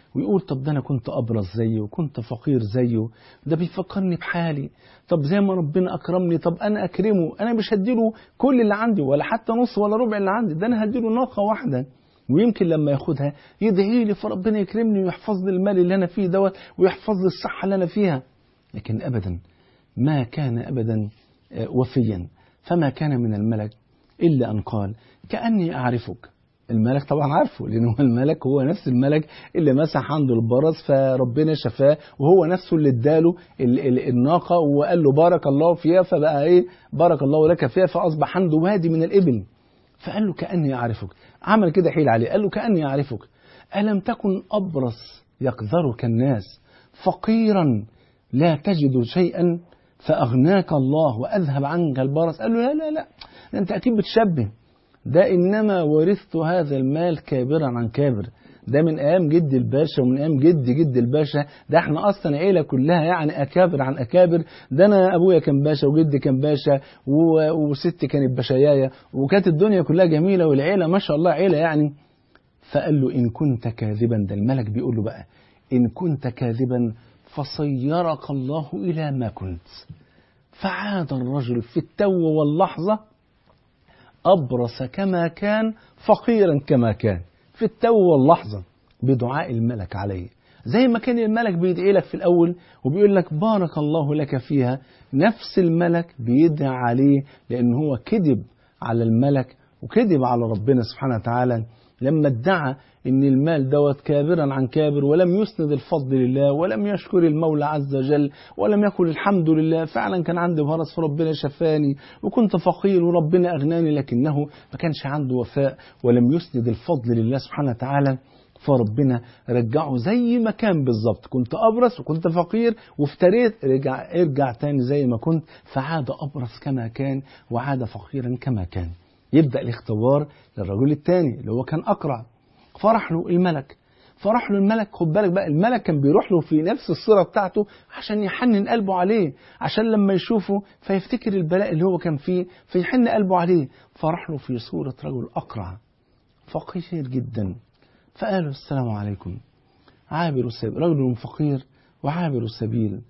ويقول طب ده أنا كنت أبرز زيه وكنت فقير زيه ده بيفكرني بحالي طب زي ما ربنا أكرمني طب أنا أكرمه أنا مش هديله كل اللي عندي ولا حتى نص ولا ربع اللي عندي ده أنا هديله ناقة واحدة ويمكن لما ياخدها يدعي لي فربنا يكرمني ويحفظ لي المال اللي أنا فيه دوت ويحفظ لي الصحة اللي أنا فيها لكن أبدا ما كان أبدا وفيا فما كان من الملك إلا أن قال كأني أعرفك الملك طبعا عارفه لأن هو الملك هو نفس الملك اللي مسح عنده البرص فربنا شفاه وهو نفسه اللي اداله الناقة وقال له بارك الله فيها فبقى ايه بارك الله لك فيها فأصبح عنده وادي من الإبل فقال له كأني أعرفك عمل كده حيل عليه قال له كأني أعرفك ألم تكن أبرص يقذرك الناس فقيرا لا تجد شيئا فأغناك الله وأذهب عنك البرص قال له لا لا لا أنت أكيد بتشبه ده إنما ورثت هذا المال كابرا عن كابر ده من أيام جد الباشا ومن أيام جد جد الباشا ده احنا أصلا عيلة كلها يعني أكابر عن أكابر ده أنا أبويا كان باشا وجدي كان باشا وستي كانت باشاياية وكانت الدنيا كلها جميلة والعيلة ما شاء الله عيلة يعني فقال له إن كنت كاذبا ده الملك بيقول له بقى إن كنت كاذبا فصيرك الله إلى ما كنت فعاد الرجل في التو واللحظة أبرص كما كان فقيرا كما كان في التو واللحظة بدعاء الملك عليه زي ما كان الملك بيدعي لك في الأول وبيقول لك بارك الله لك فيها نفس الملك بيدعي عليه لأن هو كذب على الملك وكذب على ربنا سبحانه وتعالى لما ادعى ان المال دوت كابرا عن كابر ولم يسند الفضل لله ولم يشكر المولى عز وجل ولم يقل الحمد لله فعلا كان عندي برص فربنا شفاني وكنت فقير وربنا اغناني لكنه ما كانش عنده وفاء ولم يسند الفضل لله سبحانه وتعالى فربنا رجعه زي ما كان بالظبط كنت أبرص وكنت فقير وافتريت رجع ارجع تاني زي ما كنت فعاد أبرص كما كان وعاد فقيرا كما كان يبدأ الاختبار للرجل الثاني اللي هو كان أقرع فرح له الملك فرح له الملك خد بالك بقى الملك كان بيروح له في نفس الصورة بتاعته عشان يحنن قلبه عليه عشان لما يشوفه فيفتكر البلاء اللي هو كان فيه فيحن قلبه عليه فرح له في صورة رجل أقرع فقير جدا فقال له السلام عليكم عابر السبيل رجل فقير وعابر السبيل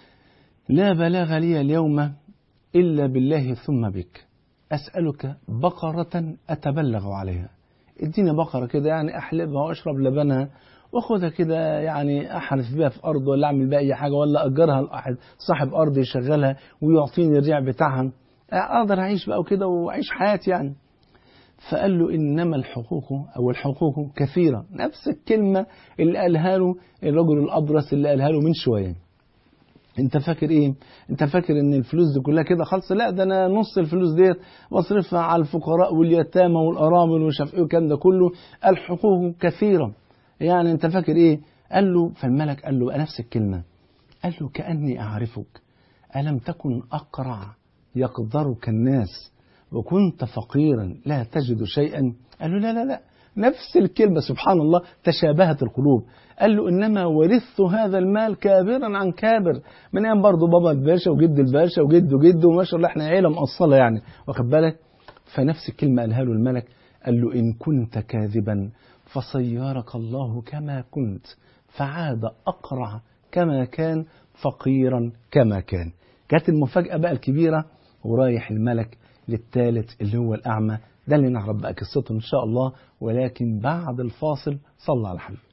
لا بلاغ لي اليوم إلا بالله ثم بك أسألك بقرة أتبلغ عليها اديني بقرة كده يعني أحلبها وأشرب لبنها واخدها كده يعني احرث بيها في ارض ولا اعمل بيها اي حاجه ولا اجرها لاحد صاحب ارض يشغلها ويعطيني الريع بتاعها اقدر اعيش بقى وكده واعيش حياتي يعني فقال له انما الحقوق او الحقوق كثيره نفس الكلمه اللي قالها له الرجل الابرص اللي قالها له من شويه انت فاكر ايه انت فاكر ان الفلوس دي كلها كده خالص لا ده انا نص الفلوس ديت بصرفها على الفقراء واليتامى والارامل ومش عارف ايه والكلام ده كله الحقوق كثيره يعني انت فاكر ايه قال له فالملك قال له نفس الكلمه قال له كاني اعرفك الم تكن اقرع يقدرك الناس وكنت فقيرا لا تجد شيئا قال له لا لا لا نفس الكلمة سبحان الله تشابهت القلوب قال له إنما ورثت هذا المال كابرا عن كابر من أيام برضه بابا الباشا وجد الباشا وجد وجده وما شاء الله احنا عيلة مقصلة يعني واخد بالك فنفس الكلمة قالها له الملك قال له إن كنت كاذبا فصيرك الله كما كنت فعاد أقرع كما كان فقيرا كما كان كانت المفاجأة بقى الكبيرة ورايح الملك للثالث اللي هو الأعمى ده اللي نعرف بقى قصته إن شاء الله ولكن بعد الفاصل صلى على حبيبك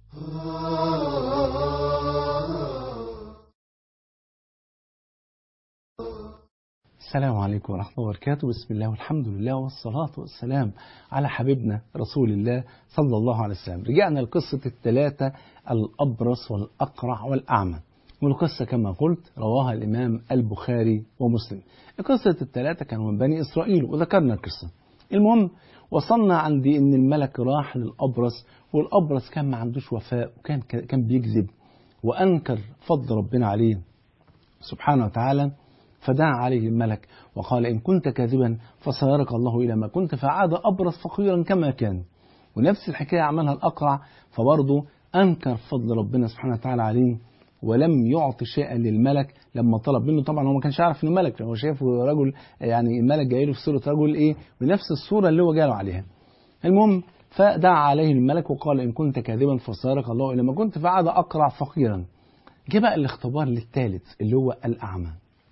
السلام عليكم ورحمة الله وبركاته بسم الله والحمد لله والصلاة والسلام على حبيبنا رسول الله صلى الله عليه وسلم رجعنا لقصة الثلاثة الأبرص والأقرع والأعمى والقصة كما قلت رواها الإمام البخاري ومسلم قصة الثلاثة كانوا من بني إسرائيل وذكرنا القصة المهم وصلنا عند ان الملك راح للابرص والابرص كان ما عندوش وفاء وكان كان بيكذب وانكر فضل ربنا عليه سبحانه وتعالى فدعا عليه الملك وقال ان كنت كاذبا فسيرك الله الى ما كنت فعاد ابرص فقيرا كما كان ونفس الحكايه عملها الاقرع فبرضه انكر فضل ربنا سبحانه وتعالى عليه ولم يعطي شيئا للملك لما طلب منه طبعا هو ما كانش عارف انه ملك هو شايفه رجل يعني الملك جاي له في صوره رجل ايه بنفس الصوره اللي هو جاله عليها المهم فدعا عليه الملك وقال إن كنت كاذبا فسيرك الله إلى ما كنت فعاد أقرع فقيرا جه بقى الاختبار للثالث اللي هو الأعمى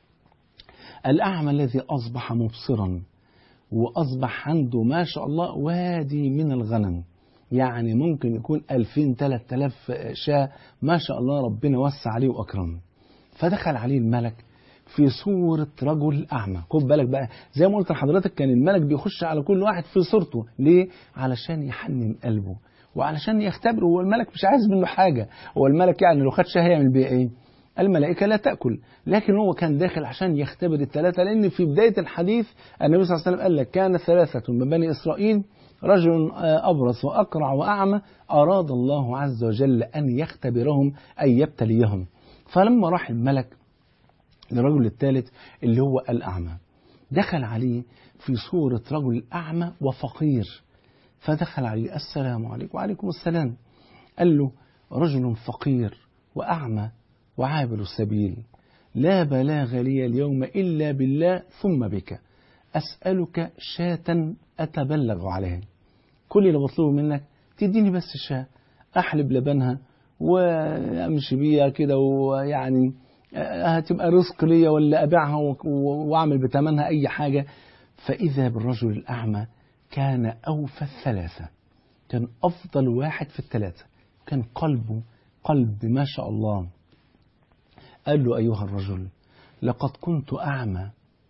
الأعمى الذي أصبح مبصرا وأصبح عنده ما شاء الله وادي من الغنم يعني ممكن يكون 2000 3000 شاة ما شاء الله ربنا وسع عليه وأكرمه فدخل عليه الملك في صورة رجل أعمى خد بالك بقى زي ما قلت لحضرتك كان الملك بيخش على كل واحد في صورته ليه؟ علشان يحنن قلبه وعلشان يختبره هو الملك مش عايز منه حاجة هو الملك يعني لو خد شاه هيعمل بيها إيه؟ الملائكة لا تأكل لكن هو كان داخل عشان يختبر الثلاثة لأن في بداية الحديث النبي صلى الله عليه وسلم قال لك كان ثلاثة من بني إسرائيل رجل أبرص وأقرع وأعمى أراد الله عز وجل أن يختبرهم أن يبتليهم فلما راح الملك للرجل الثالث اللي هو الأعمى دخل عليه في صورة رجل أعمى وفقير فدخل عليه السلام عليكم وعليكم السلام قال له رجل فقير وأعمى وعابر السبيل لا بلاغ لي اليوم إلا بالله ثم بك أسألك شاة أتبلغ عليها كل اللي بطلبه منك تديني بس شاة أحلب لبنها وأمشي بيها كده ويعني هتبقى رزق ليا ولا أبيعها وأعمل بثمنها أي حاجة فإذا بالرجل الأعمى كان أوفى الثلاثة كان أفضل واحد في الثلاثة كان قلبه قلب ما شاء الله قال له أيها الرجل لقد كنت أعمى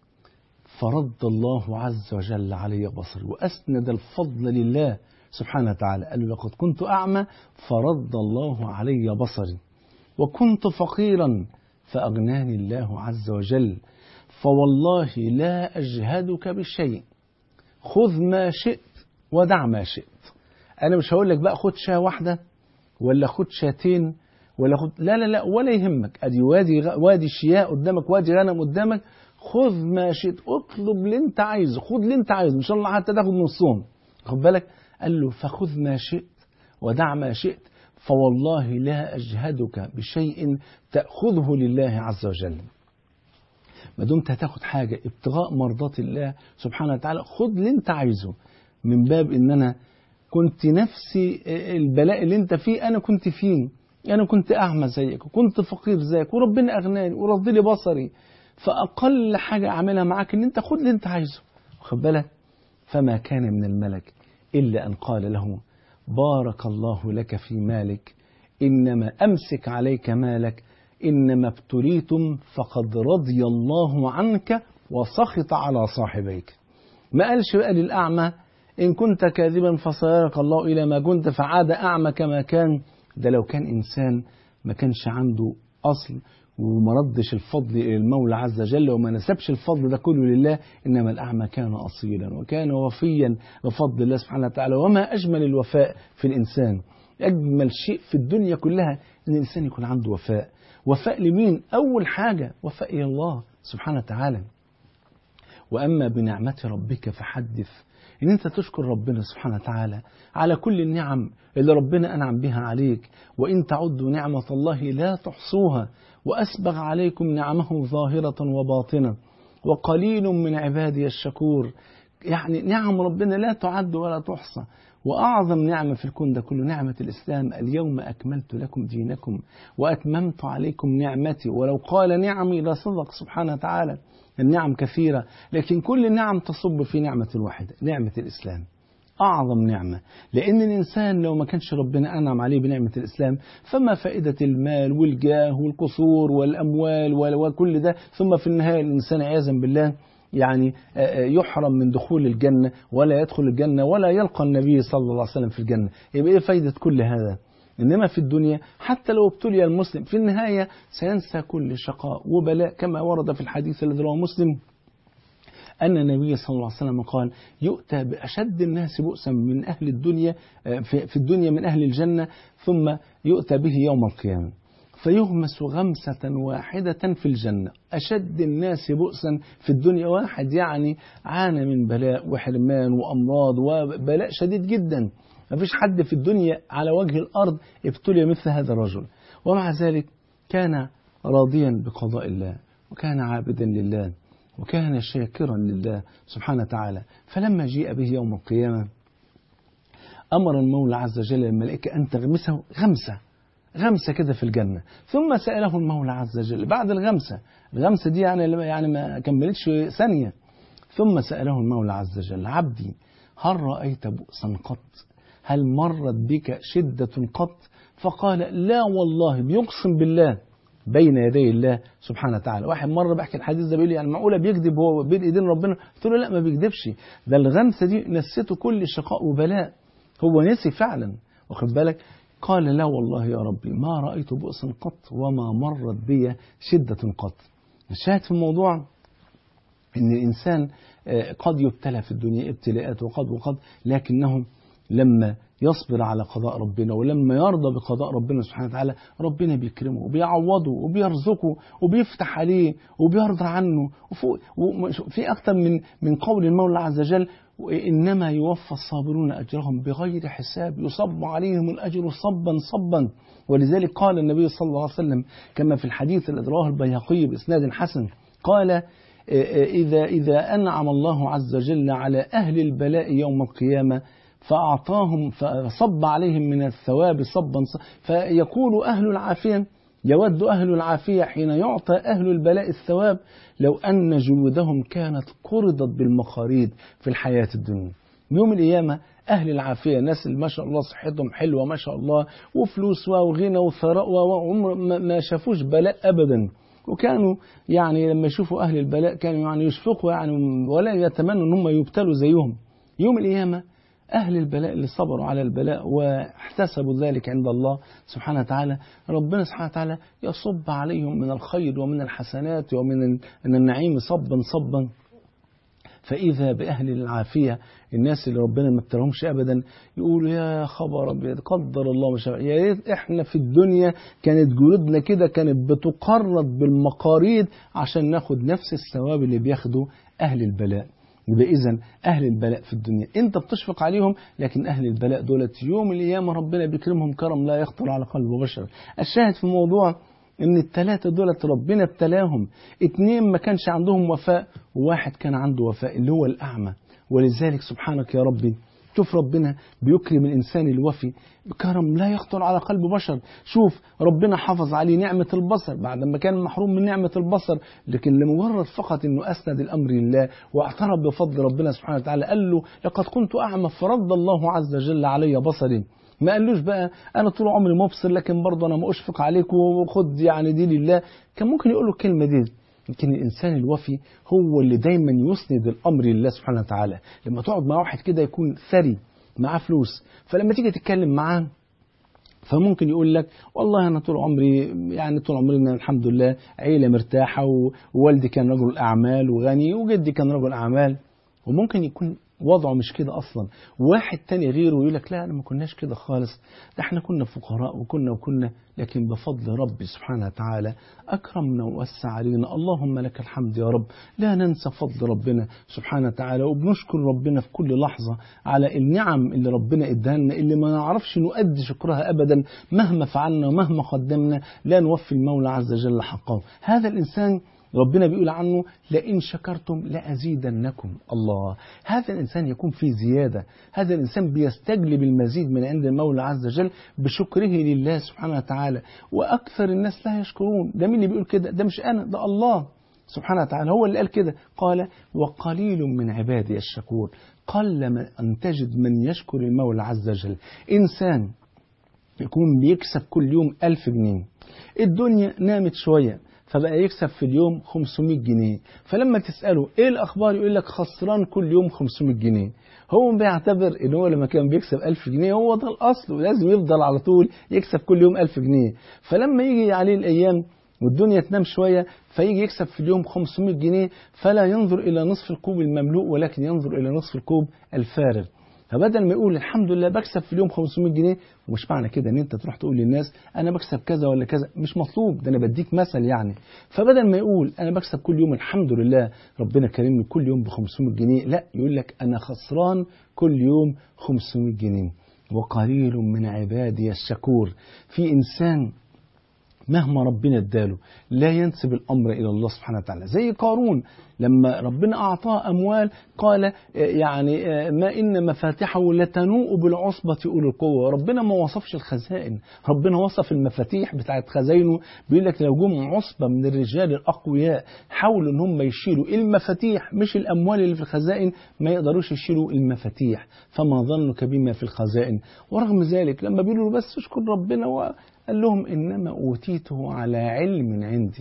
فرد الله عز وجل علي بصري وأسند الفضل لله سبحانه وتعالى قال له لقد كنت أعمى فرد الله علي بصري وكنت فقيرا فأغناني الله عز وجل فوالله لا أجهدك بشيء خذ ما شئت ودع ما شئت أنا مش هقول لك بقى خد شاة واحدة ولا خد شاتين ولا خد لا لا لا ولا يهمك ادي وادي غ... وادي شياء قدامك وادي غنم قدامك خذ ما شئت اطلب اللي انت عايزه خد اللي انت عايزه ان شاء الله حتى تاخد نصهم خد بالك قال له فخذ ما شئت ودع ما شئت فوالله لا اجهدك بشيء تاخذه لله عز وجل ما دمت هتاخد حاجه ابتغاء مرضات الله سبحانه وتعالى خد اللي انت عايزه من باب ان انا كنت نفسي البلاء اللي انت فيه انا كنت فيه أنا كنت أعمى زيك وكنت فقير زيك وربنا أغناني ورد لي بصري فأقل حاجة أعملها معاك إن أنت خد اللي أنت عايزه واخد بالك فما كان من الملك إلا أن قال له بارك الله لك في مالك إنما أمسك عليك مالك إنما ابتليتم فقد رضي الله عنك وسخط على صاحبيك ما قالش بقى للأعمى إن كنت كاذبا فسيرك الله إلى ما كنت فعاد أعمى كما كان ده لو كان إنسان ما كانش عنده أصل وما ردش الفضل إلى المولى عز وجل وما نسبش الفضل ده كله لله إنما الأعمى كان أصيلا وكان وفيا بفضل الله سبحانه وتعالى وما أجمل الوفاء في الإنسان أجمل شيء في الدنيا كلها إن الإنسان يكون عنده وفاء وفاء لمين؟ أول حاجة وفاء إلى الله سبحانه وتعالى وأما بنعمة ربك فحدث ان انت تشكر ربنا سبحانه وتعالى على كل النعم اللي ربنا انعم بها عليك وان تعدوا نعمه الله لا تحصوها واسبغ عليكم نعمه ظاهره وباطنه وقليل من عبادي الشكور يعني نعم ربنا لا تعد ولا تحصى وأعظم نعمة في الكون ده كله نعمة الإسلام اليوم أكملت لكم دينكم وأتممت عليكم نعمتي ولو قال نعمي لصدق سبحانه وتعالى النعم كثيرة لكن كل النعم تصب في نعمة واحدة نعمة الإسلام أعظم نعمة لأن الإنسان لو ما كانش ربنا أنعم عليه بنعمة الإسلام فما فائدة المال والجاه والقصور والأموال وكل ده ثم في النهاية الإنسان عياذا بالله يعني يحرم من دخول الجنة ولا يدخل الجنة ولا يلقى النبي صلى الله عليه وسلم في الجنة يبقى إيه فايدة كل هذا إنما في الدنيا حتى لو ابتلي المسلم في النهاية سينسى كل شقاء وبلاء كما ورد في الحديث الذي رواه مسلم أن النبي صلى الله عليه وسلم قال يؤتى بأشد الناس بؤسا من أهل الدنيا في الدنيا من أهل الجنة ثم يؤتى به يوم القيامة فيغمس غمسة واحدة في الجنة أشد الناس بؤسا في الدنيا واحد يعني عانى من بلاء وحرمان وأمراض وبلاء شديد جدا ما فيش حد في الدنيا على وجه الأرض ابتلي مثل هذا الرجل ومع ذلك كان راضيا بقضاء الله وكان عابدا لله وكان شاكرا لله سبحانه وتعالى فلما جيء به يوم القيامة أمر المولى عز وجل الملائكة أن تغمسه غمسة غمسة كده في الجنة ثم سأله المولى عز وجل بعد الغمسة الغمسة دي يعني يعني ما كملتش ثانية ثم سأله المولى عز وجل عبدي هل رأيت بؤسا قط هل مرت بك شدة قط فقال لا والله بيقسم بالله بين يدي الله سبحانه وتعالى واحد مره بحكي الحديث ده بيقول لي يعني معقوله بيكذب هو بين ايدين ربنا قلت له لا ما بيكذبش ده الغمسه دي نسيته كل شقاء وبلاء هو نسي فعلا واخد بالك قال لا والله يا ربي ما رايت بؤسا قط وما مرت بي شده قط الشاهد في الموضوع ان الانسان قد يبتلى في الدنيا ابتلاءات وقد وقد لكنه لما يصبر على قضاء ربنا ولما يرضى بقضاء ربنا سبحانه وتعالى ربنا بيكرمه وبيعوضه وبيرزقه وبيفتح عليه وبيرضى عنه وفي أكثر من من قول المولى عز وجل إنما يوفى الصابرون أجرهم بغير حساب يصب عليهم الأجر صبا صبا ولذلك قال النبي صلى الله عليه وسلم كما في الحديث الذي رواه البيهقي بإسناد حسن قال إذا إذا أنعم الله عز وجل على أهل البلاء يوم القيامة فأعطاهم فصب عليهم من الثواب صبا فيقول أهل العافية يود أهل العافية حين يعطى أهل البلاء الثواب لو أن جلودهم كانت قرضت بالمخاريد في الحياة الدنيا يوم القيامة أهل العافية ناس اللي ما شاء الله صحتهم حلوة ما شاء الله وفلوس وغنى وثراء وعمر ما شافوش بلاء أبدا وكانوا يعني لما يشوفوا أهل البلاء كانوا يعني يشفقوا يعني ولا يتمنوا أن هم يبتلوا زيهم يوم القيامة أهل البلاء اللي صبروا على البلاء واحتسبوا ذلك عند الله سبحانه وتعالى ربنا سبحانه وتعالى يصب عليهم من الخير ومن الحسنات ومن النعيم صبا صبا فإذا بأهل العافية الناس اللي ربنا ما ابتلهمش أبدا يقولوا يا خبر أبيض قدر الله ما شاء يا ريت إحنا في الدنيا كانت جلودنا كده كانت بتقرض بالمقاريض عشان ناخد نفس الثواب اللي بياخده أهل البلاء يبقى إذا أهل البلاء في الدنيا أنت بتشفق عليهم لكن أهل البلاء دولت يوم القيامة ربنا بيكرمهم كرم لا يخطر على قلب بشر الشاهد في الموضوع ان الثلاثة دولت ربنا ابتلاهم اتنين ما كانش عندهم وفاء وواحد كان عنده وفاء اللي هو الأعمى ولذلك سبحانك يا ربي شوف ربنا بيكرم الإنسان الوفي بكرم لا يخطر على قلب بشر شوف ربنا حافظ عليه نعمة البصر بعد ما كان محروم من نعمة البصر لكن لمجرد فقط أنه أسند الأمر لله واعترف بفضل ربنا سبحانه وتعالى قال له لقد كنت أعمى فرد الله عز وجل علي بصري ما قالوش بقى انا طول عمري مبصر لكن برضه انا ما اشفق عليك وخد يعني دي لله كان ممكن يقول له الكلمه دي لكن الانسان الوفي هو اللي دايما يسند الامر لله سبحانه وتعالى لما تقعد مع واحد كده يكون ثري معاه فلوس فلما تيجي تتكلم معاه فممكن يقول لك والله انا طول عمري يعني طول عمرنا الحمد لله عيله مرتاحه ووالدي كان رجل اعمال وغني وجدي كان رجل اعمال وممكن يكون وضعه مش كده اصلا واحد تاني غيره يقول لك لا انا ما كناش كده خالص ده احنا كنا فقراء وكنا وكنا لكن بفضل ربي سبحانه وتعالى اكرمنا ووسع علينا اللهم لك الحمد يا رب لا ننسى فضل ربنا سبحانه وتعالى وبنشكر ربنا في كل لحظه على النعم اللي ربنا اداها لنا اللي ما نعرفش نؤدي شكرها ابدا مهما فعلنا ومهما قدمنا لا نوفي المولى عز وجل حقه هذا الانسان ربنا بيقول عنه لئن شكرتم لأزيدنكم الله هذا الإنسان يكون في زيادة هذا الإنسان بيستجلب المزيد من عند المولى عز وجل بشكره لله سبحانه وتعالى وأكثر الناس لا يشكرون ده مين اللي بيقول كده ده مش أنا ده الله سبحانه وتعالى هو اللي قال كده قال وقليل من عبادي الشكور قل أن تجد من يشكر المولى عز وجل إنسان يكون بيكسب كل يوم ألف جنيه الدنيا نامت شوية فبقى يكسب في اليوم 500 جنيه فلما تسأله ايه الاخبار يقول لك خسران كل يوم 500 جنيه هو بيعتبر ان هو لما كان بيكسب 1000 جنيه هو ده الاصل ولازم يفضل على طول يكسب كل يوم 1000 جنيه فلما يجي عليه الايام والدنيا تنام شوية فيجي يكسب في اليوم 500 جنيه فلا ينظر إلى نصف الكوب المملوء ولكن ينظر إلى نصف الكوب الفارغ فبدل ما يقول الحمد لله بكسب في اليوم 500 جنيه ومش معنى كده ان انت تروح تقول للناس انا بكسب كذا ولا كذا مش مطلوب ده انا بديك مثل يعني فبدل ما يقول انا بكسب كل يوم الحمد لله ربنا كرمني كل يوم ب 500 جنيه لا يقول لك انا خسران كل يوم 500 جنيه وقليل من عبادي الشكور في انسان مهما ربنا اداله لا ينسب الامر الى الله سبحانه وتعالى زي قارون لما ربنا اعطاه اموال قال يعني ما ان مفاتحه لتنوء بالعصبه اولي القوه ربنا ما وصفش الخزائن ربنا وصف المفاتيح بتاعت خزاينه بيقول لك لو جم عصبه من الرجال الاقوياء حاولوا ان هم يشيلوا المفاتيح مش الاموال اللي في الخزائن ما يقدروش يشيلوا المفاتيح فما ظنك بما في الخزائن ورغم ذلك لما بيقولوا له بس اشكر ربنا قال لهم إنما أوتيته على علم عندي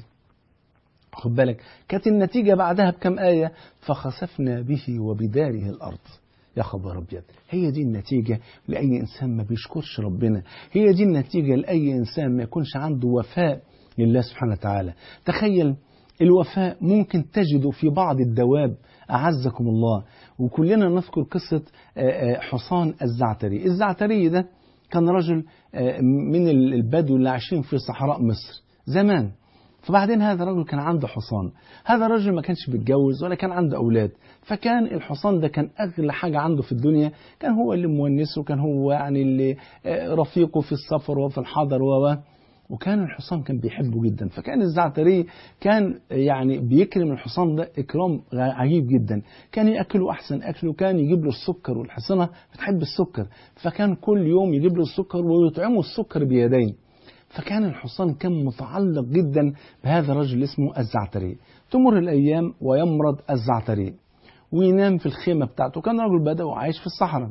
خد بالك كانت النتيجة بعدها بكم آية فخسفنا به وبداره الأرض يا خبر أبيض هي دي النتيجة لأي إنسان ما بيشكرش ربنا هي دي النتيجة لأي إنسان ما يكونش عنده وفاء لله سبحانه وتعالى تخيل الوفاء ممكن تجده في بعض الدواب أعزكم الله وكلنا نذكر قصة حصان الزعتري الزعتري ده كان رجل من البدو اللي عايشين في صحراء مصر زمان فبعدين هذا الرجل كان عنده حصان هذا الرجل ما كانش بيتجوز ولا كان عنده أولاد فكان الحصان ده كان أغلى حاجة عنده في الدنيا كان هو اللي مونسه كان هو يعني اللي رفيقه في السفر وفي الحضر و وكان الحصان كان بيحبه جدا فكان الزعتري كان يعني بيكرم الحصان ده إكرام عجيب جدا كان يأكله أحسن أكل وكان يجيب له السكر والحصانة بتحب السكر فكان كل يوم يجيب له السكر ويطعمه السكر بيدين فكان الحصان كان متعلق جدا بهذا الرجل اسمه الزعتري تمر الأيام ويمرض الزعتري وينام في الخيمة بتاعته كان رجل بدوي عايش في الصحراء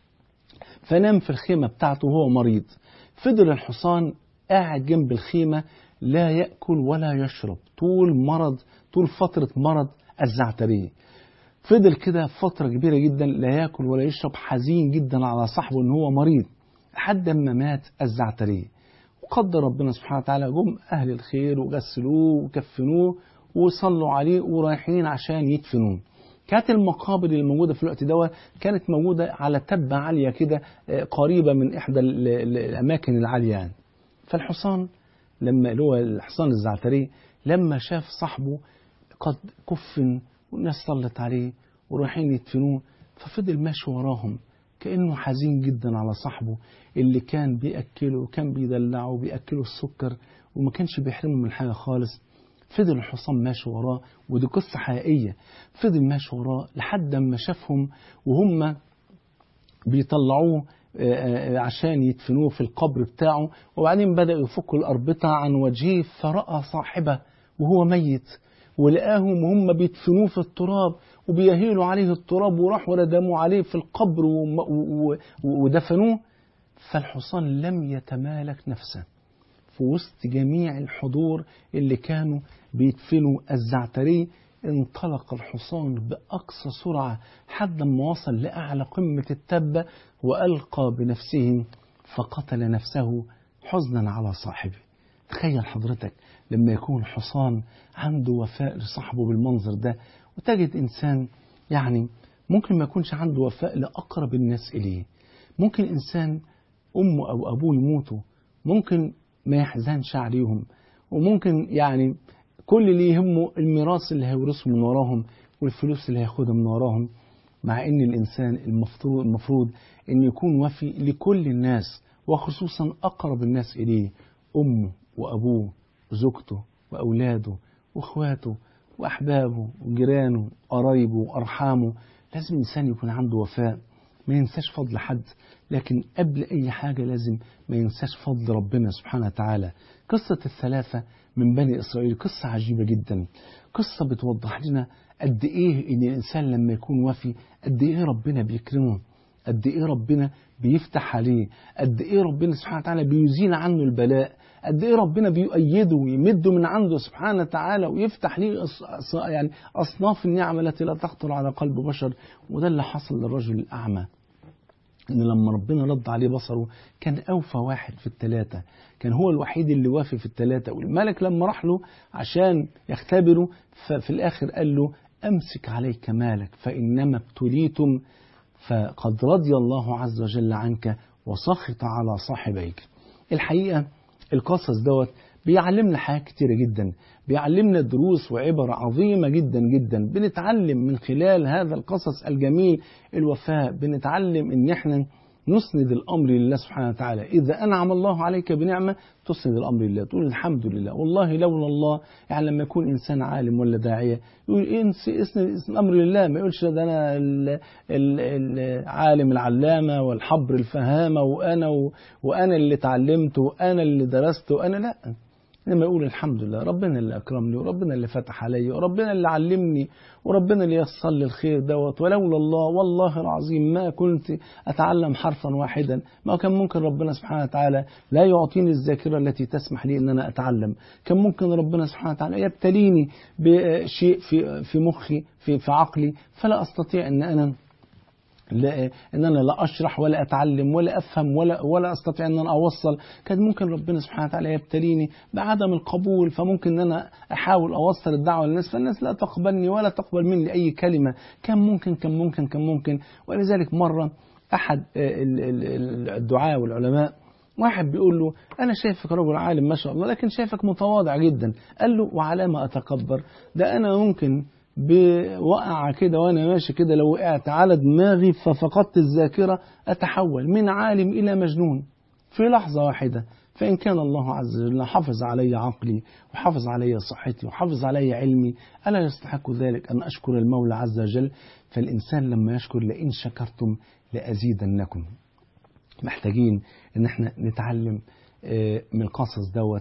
فنام في الخيمة بتاعته وهو مريض فضل الحصان قاعد جنب الخيمة لا يأكل ولا يشرب طول مرض طول فترة مرض الزعتري فضل كده فترة كبيرة جدا لا يأكل ولا يشرب حزين جدا على صاحبه ان هو مريض لحد ما مات الزعتري وقدر ربنا سبحانه وتعالى جم أهل الخير وغسلوه وكفنوه وصلوا عليه ورايحين عشان يدفنوه كانت المقابر اللي موجودة في الوقت ده كانت موجودة على تبة عالية كده قريبة من إحدى الأماكن العالية يعني فالحصان لما اللي هو الحصان الزعتري لما شاف صاحبه قد كفن والناس صلت عليه ورايحين يدفنوه ففضل ماشي وراهم كأنه حزين جدا على صاحبه اللي كان بيأكله وكان بيدلعه وبيأكله السكر وما كانش بيحرمه من حاجة خالص فضل الحصان ماشي وراه ودي قصة حقيقية فضل ماشي وراه لحد ما شافهم وهم بيطلعوه عشان يدفنوه في القبر بتاعه وبعدين بدأوا يفكوا الأربطة عن وجهه فرأى صاحبه وهو ميت ولقاهم وهم بيدفنوه في التراب وبيهيلوا عليه التراب وراحوا ردموا عليه في القبر ودفنوه فالحصان لم يتمالك نفسه في وسط جميع الحضور اللي كانوا بيدفنوا الزعتري انطلق الحصان بأقصى سرعة حتى ما وصل لأعلى قمة التبة وألقى بنفسه فقتل نفسه حزنا على صاحبه تخيل حضرتك لما يكون حصان عنده وفاء لصاحبه بالمنظر ده وتجد إنسان يعني ممكن ما يكونش عنده وفاء لأقرب الناس إليه ممكن إنسان أمه أو أبوه يموتوا ممكن ما يحزنش عليهم وممكن يعني كل اللي يهمه الميراث اللي هيورثه من وراهم والفلوس اللي هياخدها من وراهم مع ان الانسان المفروض المفروض ان يكون وفي لكل الناس وخصوصا اقرب الناس اليه امه وابوه وزوجته واولاده واخواته واحبابه وجيرانه قرايبه وارحامه لازم الانسان يكون عنده وفاء ما ينساش فضل حد لكن قبل أي حاجة لازم ما ينساش فضل ربنا سبحانه وتعالى قصة الثلاثة من بني إسرائيل قصة عجيبة جدا قصة بتوضح لنا قد إيه إن الإنسان لما يكون وفي قد إيه ربنا بيكرمه قد إيه ربنا بيفتح عليه قد إيه ربنا سبحانه وتعالى بيزيل عنه البلاء قد إيه ربنا بيؤيده ويمده من عنده سبحانه وتعالى ويفتح ليه يعني أصناف النعم التي لا تخطر على قلب بشر وده اللي حصل للرجل الأعمى ان لما ربنا رد عليه بصره كان اوفى واحد في الثلاثه كان هو الوحيد اللي وافي في الثلاثه والملك لما راح له عشان يختبره ففي الاخر قال له امسك عليك مالك فانما ابتليتم فقد رضي الله عز وجل عنك وسخط على صاحبيك الحقيقه القصص دوت بيعلمنا حاجات كتيرة جدا بيعلمنا دروس وعبر عظيمة جدا جدا بنتعلم من خلال هذا القصص الجميل الوفاء بنتعلم ان احنا نسند الأمر لله سبحانه وتعالى إذا أنعم الله عليك بنعمة تسند الأمر لله تقول الحمد لله والله لولا الله يعني لما يكون إنسان عالم ولا داعية يقول انس اسند الأمر لله ما يقولش ده أنا العالم العلامة والحبر الفهامة وأنا وأنا اللي اتعلمت وأنا اللي درست وأنا لا لما يقول الحمد لله ربنا اللي أكرمني وربنا اللي فتح علي وربنا اللي علمني وربنا اللي يسر لي الخير دوت ولولا الله والله العظيم ما كنت أتعلم حرفا واحدا ما كان ممكن ربنا سبحانه وتعالى لا يعطيني الذاكرة التي تسمح لي أن أنا أتعلم كان ممكن ربنا سبحانه وتعالى يبتليني بشيء في في مخي في في عقلي فلا أستطيع أن أنا لا ان انا لا اشرح ولا اتعلم ولا افهم ولا ولا استطيع ان انا اوصل كان ممكن ربنا سبحانه وتعالى يبتليني بعدم القبول فممكن ان انا احاول اوصل الدعوه للناس فالناس لا تقبلني ولا تقبل مني اي كلمه كان ممكن كان ممكن كان ممكن ولذلك مره احد الدعاء والعلماء واحد بيقول له أنا شايفك رجل عالم ما شاء الله لكن شايفك متواضع جدا قال له وعلى ما أتكبر ده أنا ممكن بوقع كده وانا ماشي كده لو وقعت على دماغي ففقدت الذاكرة أتحول من عالم إلى مجنون في لحظة واحدة فإن كان الله عز وجل حفظ علي عقلي وحفظ علي صحتي وحفظ علي علمي ألا يستحق ذلك أن أشكر المولى عز وجل فالإنسان لما يشكر لئن شكرتم لأزيدنكم محتاجين ان احنا نتعلم من القصص دوت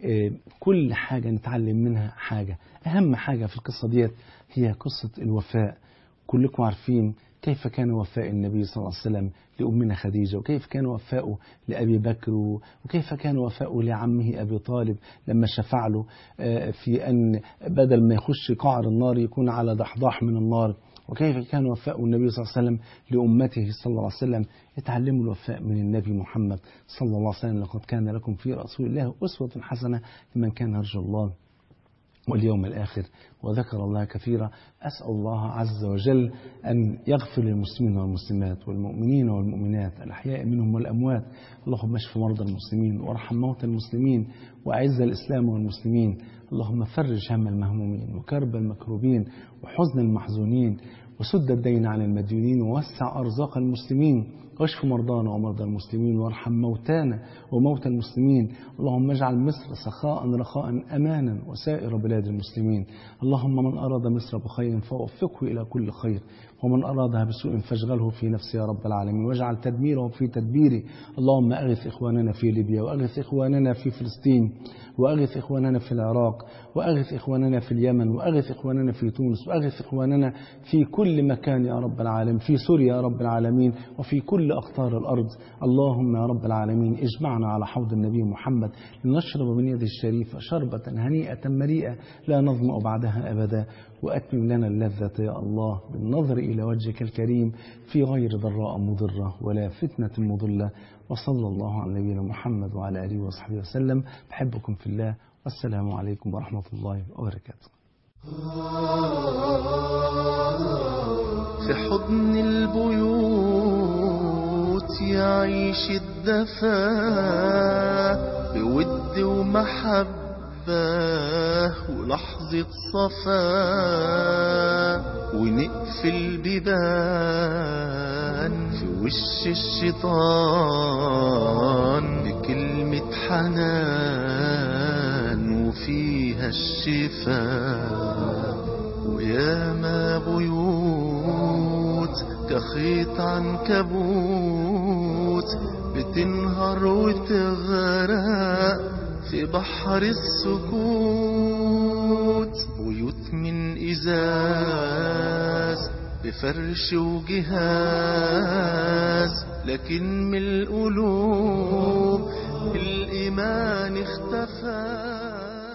كل حاجة نتعلم منها حاجة أهم حاجة في القصة ديت هي قصة الوفاء كلكم عارفين كيف كان وفاء النبي صلى الله عليه وسلم لأمنا خديجة وكيف كان وفاؤه لأبي بكر وكيف كان وفاؤه لعمه أبي طالب لما شفع له في أن بدل ما يخش قعر النار يكون على ضحضاح من النار وكيف كان وفاء النبي صلى الله عليه وسلم لأمته صلى الله عليه وسلم اتعلموا الوفاء من النبي محمد صلى الله عليه وسلم لقد كان لكم في رسول الله أسوة حسنة لمن كان يرجو الله واليوم الآخر وذكر الله كثيرا أسأل الله عز وجل أن يغفر للمسلمين والمسلمات والمؤمنين والمؤمنات الأحياء منهم والأموات اللهم اشف مرضى المسلمين وارحم موتى المسلمين وأعز الإسلام والمسلمين اللهم فرج هم المهمومين وكرب المكروبين وحزن المحزونين وسد الدين عن المديونين ووسع أرزاق المسلمين واشف مرضانا ومرضى المسلمين وارحم موتانا وموتى المسلمين اللهم اجعل مصر سخاء رخاء أمانا وسائر بلاد المسلمين اللهم من أراد مصر بخير فوفقه إلى كل خير ومن أرادها بسوء فاشغله في نفسه يا رب العالمين واجعل تدميره في تدبيره اللهم أغث إخواننا في ليبيا وأغث إخواننا في فلسطين وأغث إخواننا في العراق وأغث إخواننا في اليمن وأغث إخواننا في تونس وأغث إخواننا في كل مكان يا رب العالمين في سوريا يا رب العالمين وفي كل أقطار الأرض اللهم يا رب العالمين اجمعنا على حوض النبي محمد لنشرب من يده الشريفة شربة هنيئة مريئة لا نظمأ بعدها أبدا وأتمم لنا اللذة يا الله بالنظر إلى وجهك الكريم في غير ضراء مضرة ولا فتنة مضلة وصلى الله على نبينا محمد وعلى آله وصحبه وسلم بحبكم في الله والسلام عليكم ورحمة الله وبركاته في حضن البيوت يعيش الدفا بود ومحبة ولحظة صفا ونقفل بيبان في وش الشيطان بكلمة حنان وفيها الشفاء وياما بيوت كخيط عنكبوت بتنهار وتغرق في بحر السكوت بيوت من إزاز بفرش وجهاز لكن من القلوب الإيمان اختفى